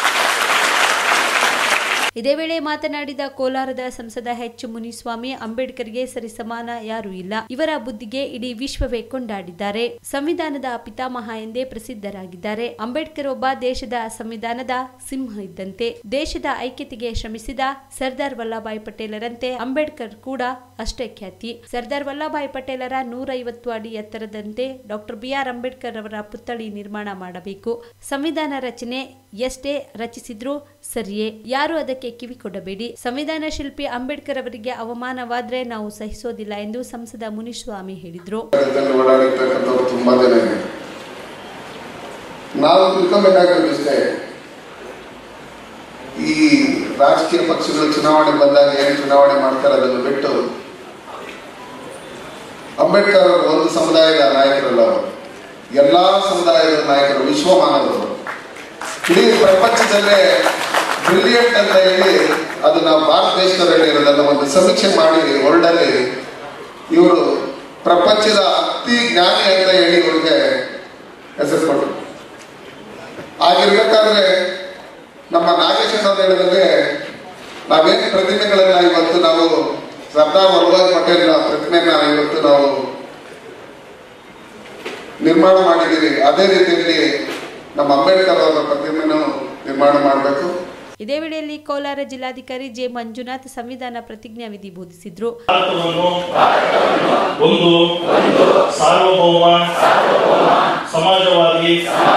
ಇದೇ ವೇಳೆ ಮಾತನಾಡಿದ ಕೋಲಾರದ ಸಂಸದ ಎಚ್ ಮುನಿಸ್ವಾಮಿ ಅಂಬೇಡ್ಕರ್ಗೆ ಸರಿಸಮಾನ ಯಾರೂ ಇಲ್ಲ ಇವರ ಬುದ್ಧಿಗೆ ಇಡೀ ವಿಶ್ವವೇ ಕೊಂಡಾಡಿದ್ದಾರೆ ಸಂವಿಧಾನದ ಪಿತಾಮಹ ಎಂದೇ ಪ್ರಸಿದ್ಧರಾಗಿದ್ದಾರೆ ಅಂಬೇಡ್ಕರ್ ಒಬ್ಬ ದೇಶದ ಸಂವಿಧಾನದ ಸಿಂಹ ಇದ್ದಂತೆ ದೇಶದ ಐಕ್ಯತೆಗೆ ಶ್ರಮಿಸಿದ ಸರ್ದಾರ್ ವಲ್ಲಭಾಯ್ ಪಟೇಲರಂತೆ ಅಂಬೇಡ್ಕರ್ ಕೂಡ ಅಷ್ಟೇ ಖ್ಯಾತಿ ಸರ್ದಾರ್ ವಲ್ಲಭಾಯ್ ಪಟೇಲರ ನೂರೈವತ್ತು ಅಡಿ ಎತ್ತರದಂತೆ ಡಾಕ್ಟರ್ ಬಿ ಆರ್ ಅಂಬೇಡ್ಕರ್ ಅವರ ಪುತ್ಥಳಿ ನಿರ್ಮಾಣ ಮಾಡಬೇಕು ಸಂವಿಧಾನ ರಚನೆ ಎಷ್ಟೇ ರಚಿಸಿದ್ರೂ ಸರಿಯೇ ಯಾರು ಅದಕ್ಕೆ ಕಿವಿ ಕೊಡಬೇಡಿ ಸಂವಿಧಾನ ಶಿಲ್ಪಿ ಅಂಬೇಡ್ಕರ್ ಅವರಿಗೆ ಅವಮಾನವಾದ್ರೆ ನಾವು ಸಹಿಸೋದಿಲ್ಲ ಎಂದು ಸಂಸದ ಮುನಿಸ್ವಾಮಿ ಹೇಳಿದ್ರು ಜಗತ್ತಲ್ಲಿ ಓಡಾಡಿರ್ತಕ್ಕಂಥವ್ರು ತುಂಬಾ ಜನ ಇದೆ ನಾವು ತಿಳ್ಕೊಬೇಕಾಗಿರೋದು ಇಷ್ಟೇ ಈ ರಾಜಕೀಯ ಪಕ್ಷಗಳು ಚುನಾವಣೆ ಬಂದಾಗ ಏನು ಚುನಾವಣೆ ಮಾಡ್ತಾರೆ ಅದನ್ನು ಬಿಟ್ಟು ಅಂಬೇಡ್ಕರ್ ಅವರು ಒಂದು ಸಮುದಾಯದ ನಾಯಕರಲ್ಲ ಅವರು ಎಲ್ಲಾ ಸಮುದಾಯದ ನಾಯಕರು ವಿಶ್ವ ಮಾನವರು ಇಡೀ ಪ್ರಪಂಚದಲ್ಲೇ ಬ್ರಿಲಿಯಂಟ್ ಅಂತ ಹೇಳಿ ಅದು ನಾವು ಭಾರತ ದೇಶದಲ್ಲಿ ಇರೋದನ್ನ ಒಂದು ಸಮೀಕ್ಷೆ ಮಾಡಿ ವರ್ಲ್ಡ್ ಅಲ್ಲಿ ಇವರು ಪ್ರಪಂಚದ ಅತಿ ಜ್ಞಾನಿ ಅಂತ ಹೇಳಿ ಇವ್ರಿಗೆ ಹೆಸರು ಕೊಟ್ಟರು ಆಗಿರ್ಬೇಕಾದ್ರೆ ನಮ್ಮ ನಾಗೇಶನ್ ಅವ್ರು ಹೇಳಿದಂಗೆ ನಾವೇನ್ ಪ್ರತಿಮೆಗಳನ್ನ ಇವತ್ತು ನಾವು ಸರ್ದಾರ್ ವಲ್ಲಭಾಯ್ ಪಟೇಲ್ ಪ್ರತಿಮೆನ ಇವತ್ತು ನಾವು ನಿರ್ಮಾಣ ಮಾಡಿದ್ದೀವಿ ಅದೇ ರೀತಿಯಲ್ಲಿ ನಮ್ಮ ಅಂಬೇಡ್ಕರ್ ಅವರ ಪ್ರತಿಮೆನೂ ನಿರ್ಮಾಣ ಮಾಡಬೇಕು ಇದೇ ವೇಳೆಯಲ್ಲಿ ಕೋಲಾರ ಜಿಲ್ಲಾಧಿಕಾರಿ ಜೆ ಮಂಜುನಾಥ್ ಸಂವಿಧಾನ ಪ್ರತಿಜ್ಞಾ ವಿಧಿ ಬೋಧಿಸಿದ್ರು ಭಾರತವನ್ನು ಒಂದು ಸಾರ್ವಭೌಮ ಸಮಾಜವಾದಿ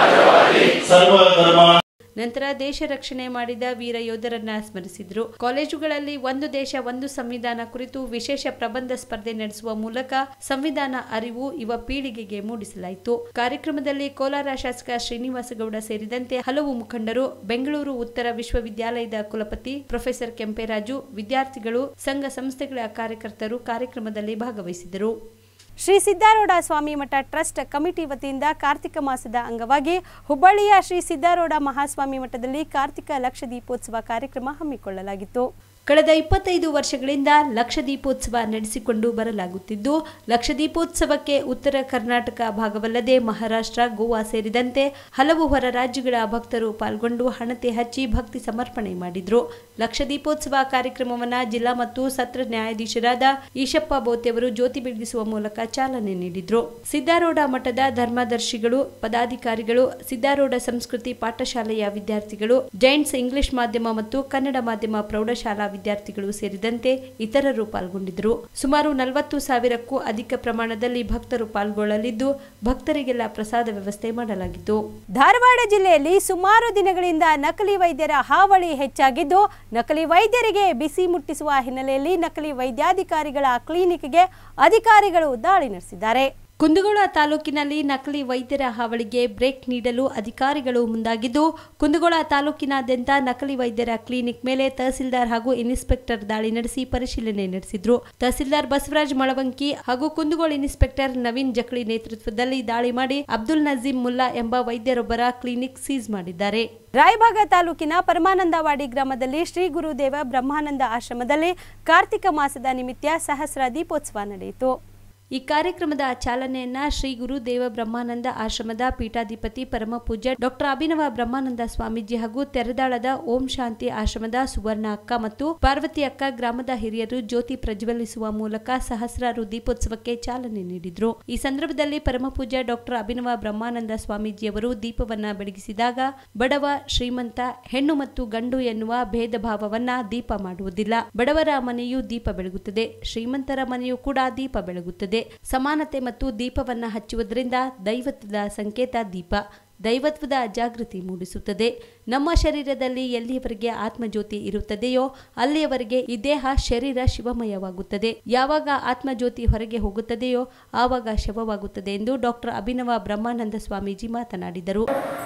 ಸರ್ವಧರ್ಮ ನಂತರ ದೇಶ ರಕ್ಷಣೆ ಮಾಡಿದ ವೀರ ಯೋಧರನ್ನ ಸ್ಮರಿಸಿದ್ರು ಕಾಲೇಜುಗಳಲ್ಲಿ ಒಂದು ದೇಶ ಒಂದು ಸಂವಿಧಾನ ಕುರಿತು ವಿಶೇಷ ಪ್ರಬಂಧ ಸ್ಪರ್ಧೆ ನಡೆಸುವ ಮೂಲಕ ಸಂವಿಧಾನ ಅರಿವು ಯುವ ಪೀಳಿಗೆಗೆ ಮೂಡಿಸಲಾಯಿತು ಕಾರ್ಯಕ್ರಮದಲ್ಲಿ ಕೋಲಾರ ಶಾಸಕ ಶ್ರೀನಿವಾಸ ಗೌಡ ಸೇರಿದಂತೆ ಹಲವು ಮುಖಂಡರು ಬೆಂಗಳೂರು ಉತ್ತರ ವಿಶ್ವವಿದ್ಯಾಲಯದ ಕುಲಪತಿ ಪ್ರೊಫೆಸರ್ ಕೆಂಪೇರಾಜು ವಿದ್ಯಾರ್ಥಿಗಳು ಸಂಘ ಸಂಸ್ಥೆಗಳ ಕಾರ್ಯಕರ್ತರು ಕಾರ್ಯಕ್ರಮದಲ್ಲಿ ಭಾಗವಹಿಸಿದರು ಶ್ರೀ ಸಿದ್ದಾರೂಢ ಸ್ವಾಮಿ ಮಠ ಟ್ರಸ್ಟ್ ಕಮಿಟಿ ವತಿಯಿಂದ ಕಾರ್ತಿಕ ಮಾಸದ ಅಂಗವಾಗಿ ಹುಬ್ಬಳ್ಳಿಯ ಶ್ರೀ ಸಿದ್ದಾರೂಢ ಮಹಾಸ್ವಾಮಿ ಮಠದಲ್ಲಿ ಕಾರ್ತಿಕ ಲಕ್ಷ ದೀಪೋತ್ಸವ ಕಾರ್ಯಕ್ರಮ ಹಮ್ಮಿಕೊಳ್ಳಲಾಗಿತ್ತು ಕಳೆದ ಇಪ್ಪತ್ತೈದು ವರ್ಷಗಳಿಂದ ಲಕ್ಷ ದೀಪೋತ್ಸವ ನಡೆಸಿಕೊಂಡು ಬರಲಾಗುತ್ತಿದ್ದು ಲಕ್ಷ ದೀಪೋತ್ಸವಕ್ಕೆ ಉತ್ತರ ಕರ್ನಾಟಕ ಭಾಗವಲ್ಲದೆ ಮಹಾರಾಷ್ಟ್ರ ಗೋವಾ ಸೇರಿದಂತೆ ಹಲವು ಹೊರ ರಾಜ್ಯಗಳ ಭಕ್ತರು ಪಾಲ್ಗೊಂಡು ಹಣತೆ ಹಚ್ಚಿ ಭಕ್ತಿ ಸಮರ್ಪಣೆ ಮಾಡಿದ್ರು ಲಕ್ಷ ದೀಪೋತ್ಸವ ಕಾರ್ಯಕ್ರಮವನ್ನು ಜಿಲ್ಲಾ ಮತ್ತು ಸತ್ರ ನ್ಯಾಯಾಧೀಶರಾದ ಈಶಪ್ಪ ಬೋತೆಯವರು ಜ್ಯೋತಿ ಬೆಳಗಿಸುವ ಮೂಲಕ ಚಾಲನೆ ನೀಡಿದ್ರು ಸಿದ್ದಾರೂಢ ಮಠದ ಧರ್ಮದರ್ಶಿಗಳು ಪದಾಧಿಕಾರಿಗಳು ಸಿದ್ದಾರೂಢ ಸಂಸ್ಕೃತಿ ಪಾಠಶಾಲೆಯ ವಿದ್ಯಾರ್ಥಿಗಳು ಜೈಂಟ್ಸ್ ಇಂಗ್ಲಿಷ್ ಮಾಧ್ಯಮ ಮತ್ತು ಕನ್ನಡ ಮಾಧ್ಯಮ ಪ್ರೌಢಶಾಲಾ ವಿದ್ಯಾರ್ಥಿಗಳು ಸೇರಿದಂತೆ ಇತರರು ಪಾಲ್ಗೊಂಡಿದ್ದರು ಸುಮಾರು ನಲವತ್ತು ಸಾವಿರಕ್ಕೂ ಅಧಿಕ ಪ್ರಮಾಣದಲ್ಲಿ ಭಕ್ತರು ಪಾಲ್ಗೊಳ್ಳಲಿದ್ದು ಭಕ್ತರಿಗೆಲ್ಲ ಪ್ರಸಾದ ವ್ಯವಸ್ಥೆ ಮಾಡಲಾಗಿತ್ತು ಧಾರವಾಡ ಜಿಲ್ಲೆಯಲ್ಲಿ ಸುಮಾರು ದಿನಗಳಿಂದ ನಕಲಿ ವೈದ್ಯರ ಹಾವಳಿ ಹೆಚ್ಚಾಗಿದ್ದು ನಕಲಿ ವೈದ್ಯರಿಗೆ ಬಿಸಿ ಮುಟ್ಟಿಸುವ ಹಿನ್ನೆಲೆಯಲ್ಲಿ ನಕಲಿ ವೈದ್ಯಾಧಿಕಾರಿಗಳ ಕ್ಲಿನಿಕ್ಗೆ ಅಧಿಕಾರಿಗಳು ದಾಳಿ ನಡೆಸಿದ್ದಾರೆ ಕುಂದಗೋಳ ತಾಲೂಕಿನಲ್ಲಿ ನಕಲಿ ವೈದ್ಯರ ಹಾವಳಿಗೆ ಬ್ರೇಕ್ ನೀಡಲು ಅಧಿಕಾರಿಗಳು ಮುಂದಾಗಿದ್ದು ಕುಂದಗೋಳ ತಾಲೂಕಿನಾದ್ಯಂತ ನಕಲಿ ವೈದ್ಯರ ಕ್ಲಿನಿಕ್ ಮೇಲೆ ತಹಸೀಲ್ದಾರ್ ಹಾಗೂ ಇನ್ಸ್ಪೆಕ್ಟರ್ ದಾಳಿ ನಡೆಸಿ ಪರಿಶೀಲನೆ ನಡೆಸಿದ್ರು ತಹಸೀಲ್ದಾರ್ ಬಸವರಾಜ್ ಮಳವಂಕಿ ಹಾಗೂ ಕುಂದಗೋಳ ಇನ್ಸ್ಪೆಕ್ಟರ್ ನವೀನ್ ಜಕಳಿ ನೇತೃತ್ವದಲ್ಲಿ ದಾಳಿ ಮಾಡಿ ಅಬ್ದುಲ್ ನಜೀಂ ಮುಲ್ಲಾ ಎಂಬ ವೈದ್ಯರೊಬ್ಬರ ಕ್ಲಿನಿಕ್ ಸೀಸ್ ಮಾಡಿದ್ದಾರೆ ರಾಯಭಾಗ ತಾಲೂಕಿನ ಪರಮಾನಂದವಾಡಿ ಗ್ರಾಮದಲ್ಲಿ ಶ್ರೀ ಗುರುದೇವ ಬ್ರಹ್ಮಾನಂದ ಆಶ್ರಮದಲ್ಲಿ ಕಾರ್ತಿಕ ಮಾಸದ ನಿಮಿತ್ತ ಸಹಸ್ರ ದೀಪೋತ್ಸವ ನಡೆಯಿತು ಈ ಕಾರ್ಯಕ್ರಮದ ಚಾಲನೆಯನ್ನ ಶ್ರೀ ಗುರು ದೇವ ಬ್ರಹ್ಮಾನಂದ ಆಶ್ರಮದ ಪೀಠಾಧಿಪತಿ ಪರಮ ಪೂಜ್ಯ ಡಾಕ್ಟರ್ ಅಭಿನವ ಬ್ರಹ್ಮಾನಂದ ಸ್ವಾಮೀಜಿ ಹಾಗೂ ತೆರೆದಾಳದ ಓಂ ಶಾಂತಿ ಆಶ್ರಮದ ಸುವರ್ಣ ಅಕ್ಕ ಮತ್ತು ಪಾರ್ವತಿ ಅಕ್ಕ ಗ್ರಾಮದ ಹಿರಿಯರು ಜ್ಯೋತಿ ಪ್ರಜ್ವಲಿಸುವ ಮೂಲಕ ಸಹಸ್ರಾರು ದೀಪೋತ್ಸವಕ್ಕೆ ಚಾಲನೆ ನೀಡಿದ್ರು ಈ ಸಂದರ್ಭದಲ್ಲಿ ಪರಮ ಪೂಜ್ಯ ಡಾಕ್ಟರ್ ಅಭಿನವ ಬ್ರಹ್ಮಾನಂದ ಸ್ವಾಮೀಜಿಯವರು ದೀಪವನ್ನ ಬೆಳಗಿಸಿದಾಗ ಬಡವ ಶ್ರೀಮಂತ ಹೆಣ್ಣು ಮತ್ತು ಗಂಡು ಎನ್ನುವ ಭೇದ ಭಾವವನ್ನ ದೀಪ ಮಾಡುವುದಿಲ್ಲ ಬಡವರ ಮನೆಯೂ ದೀಪ ಬೆಳಗುತ್ತದೆ ಶ್ರೀಮಂತರ ಮನೆಯೂ ಕೂಡ ದೀಪ ಬೆಳಗುತ್ತದೆ ಸಮಾನತೆ ಮತ್ತು ದೀಪವನ್ನ ಹಚ್ಚುವುದರಿಂದ ದೈವತ್ವದ ಸಂಕೇತ ದೀಪ ದೈವತ್ವದ ಜಾಗೃತಿ ಮೂಡಿಸುತ್ತದೆ ನಮ್ಮ ಶರೀರದಲ್ಲಿ ಎಲ್ಲಿಯವರೆಗೆ ಆತ್ಮಜ್ಯೋತಿ ಇರುತ್ತದೆಯೋ ಅಲ್ಲಿಯವರೆಗೆ ಈ ದೇಹ ಶರೀರ ಶಿವಮಯವಾಗುತ್ತದೆ ಯಾವಾಗ ಆತ್ಮಜ್ಯೋತಿ ಹೊರಗೆ ಹೋಗುತ್ತದೆಯೋ ಆವಾಗ ಶವವಾಗುತ್ತದೆ ಎಂದು ಡಾಕ್ಟರ್ ಅಭಿನವ ಬ್ರಹ್ಮಾನಂದ ಸ್ವಾಮೀಜಿ ಮಾತನಾಡಿದರು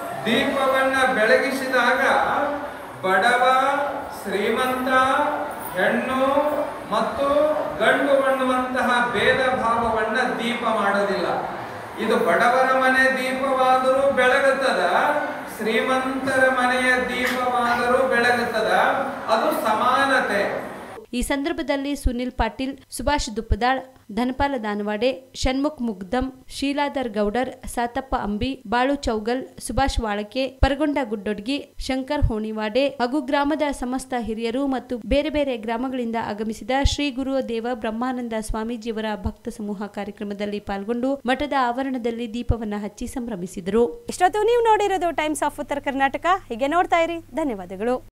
ದೀಪವನ್ನ ಬೆಳಗಿಸಿದಾಗ ಬಡವ ಶ್ರೀಮಂತ ಹೆಣ್ಣು ಮತ್ತು ಗಂಡು ಅನ್ನುವಂತಹ ಭೇದ ಭಾವವನ್ನ ದೀಪ ಮಾಡೋದಿಲ್ಲ ಇದು ಬಡವರ ಮನೆ ದೀಪವಾದರೂ ಬೆಳಗುತ್ತದ ಶ್ರೀಮಂತರ ಮನೆಯ ದೀಪವಾದರೂ ಬೆಳಗುತ್ತದ ಅದು ಸಮಾನತೆ ಈ ಸಂದರ್ಭದಲ್ಲಿ ಸುನಿಲ್ ಪಾಟೀಲ್ ಸುಭಾಷ್ ದುಪ್ಪದಾಳ್ ಧನಪಾಲ ದಾನವಾಡೆ ಷಣ್ಮುಖ್ ಮುಗ್ದಂ ಶೀಲಾಧರ್ ಗೌಡರ್ ಸಾತಪ್ಪ ಅಂಬಿ ಬಾಳು ಚೌಗಲ್ ಸುಭಾಷ್ ವಾಳಕೆ ಪರಗೊಂಡ ಗುಡ್ಡೊಡ್ಗಿ ಶಂಕರ್ ಹೋಣಿವಾಡೆ ಹಾಗೂ ಗ್ರಾಮದ ಸಮಸ್ತ ಹಿರಿಯರು ಮತ್ತು ಬೇರೆ ಬೇರೆ ಗ್ರಾಮಗಳಿಂದ ಆಗಮಿಸಿದ ಶ್ರೀ ಗುರು ದೇವ ಬ್ರಹ್ಮಾನಂದ ಸ್ವಾಮೀಜಿಯವರ ಭಕ್ತ ಸಮೂಹ ಕಾರ್ಯಕ್ರಮದಲ್ಲಿ ಪಾಲ್ಗೊಂಡು ಮಠದ ಆವರಣದಲ್ಲಿ ದೀಪವನ್ನ ಹಚ್ಚಿ ಸಂಭ್ರಮಿಸಿದರು ಇಷ್ಟೊತ್ತು ನೀವು ನೋಡಿರೋದು ಟೈಮ್ಸ್ ಆಫ್ ಉತ್ತರ ಕರ್ನಾಟಕ ಹೀಗೆ ನೋಡ್ತಾ ಇರಿ ಧನ್ಯವಾದಗಳು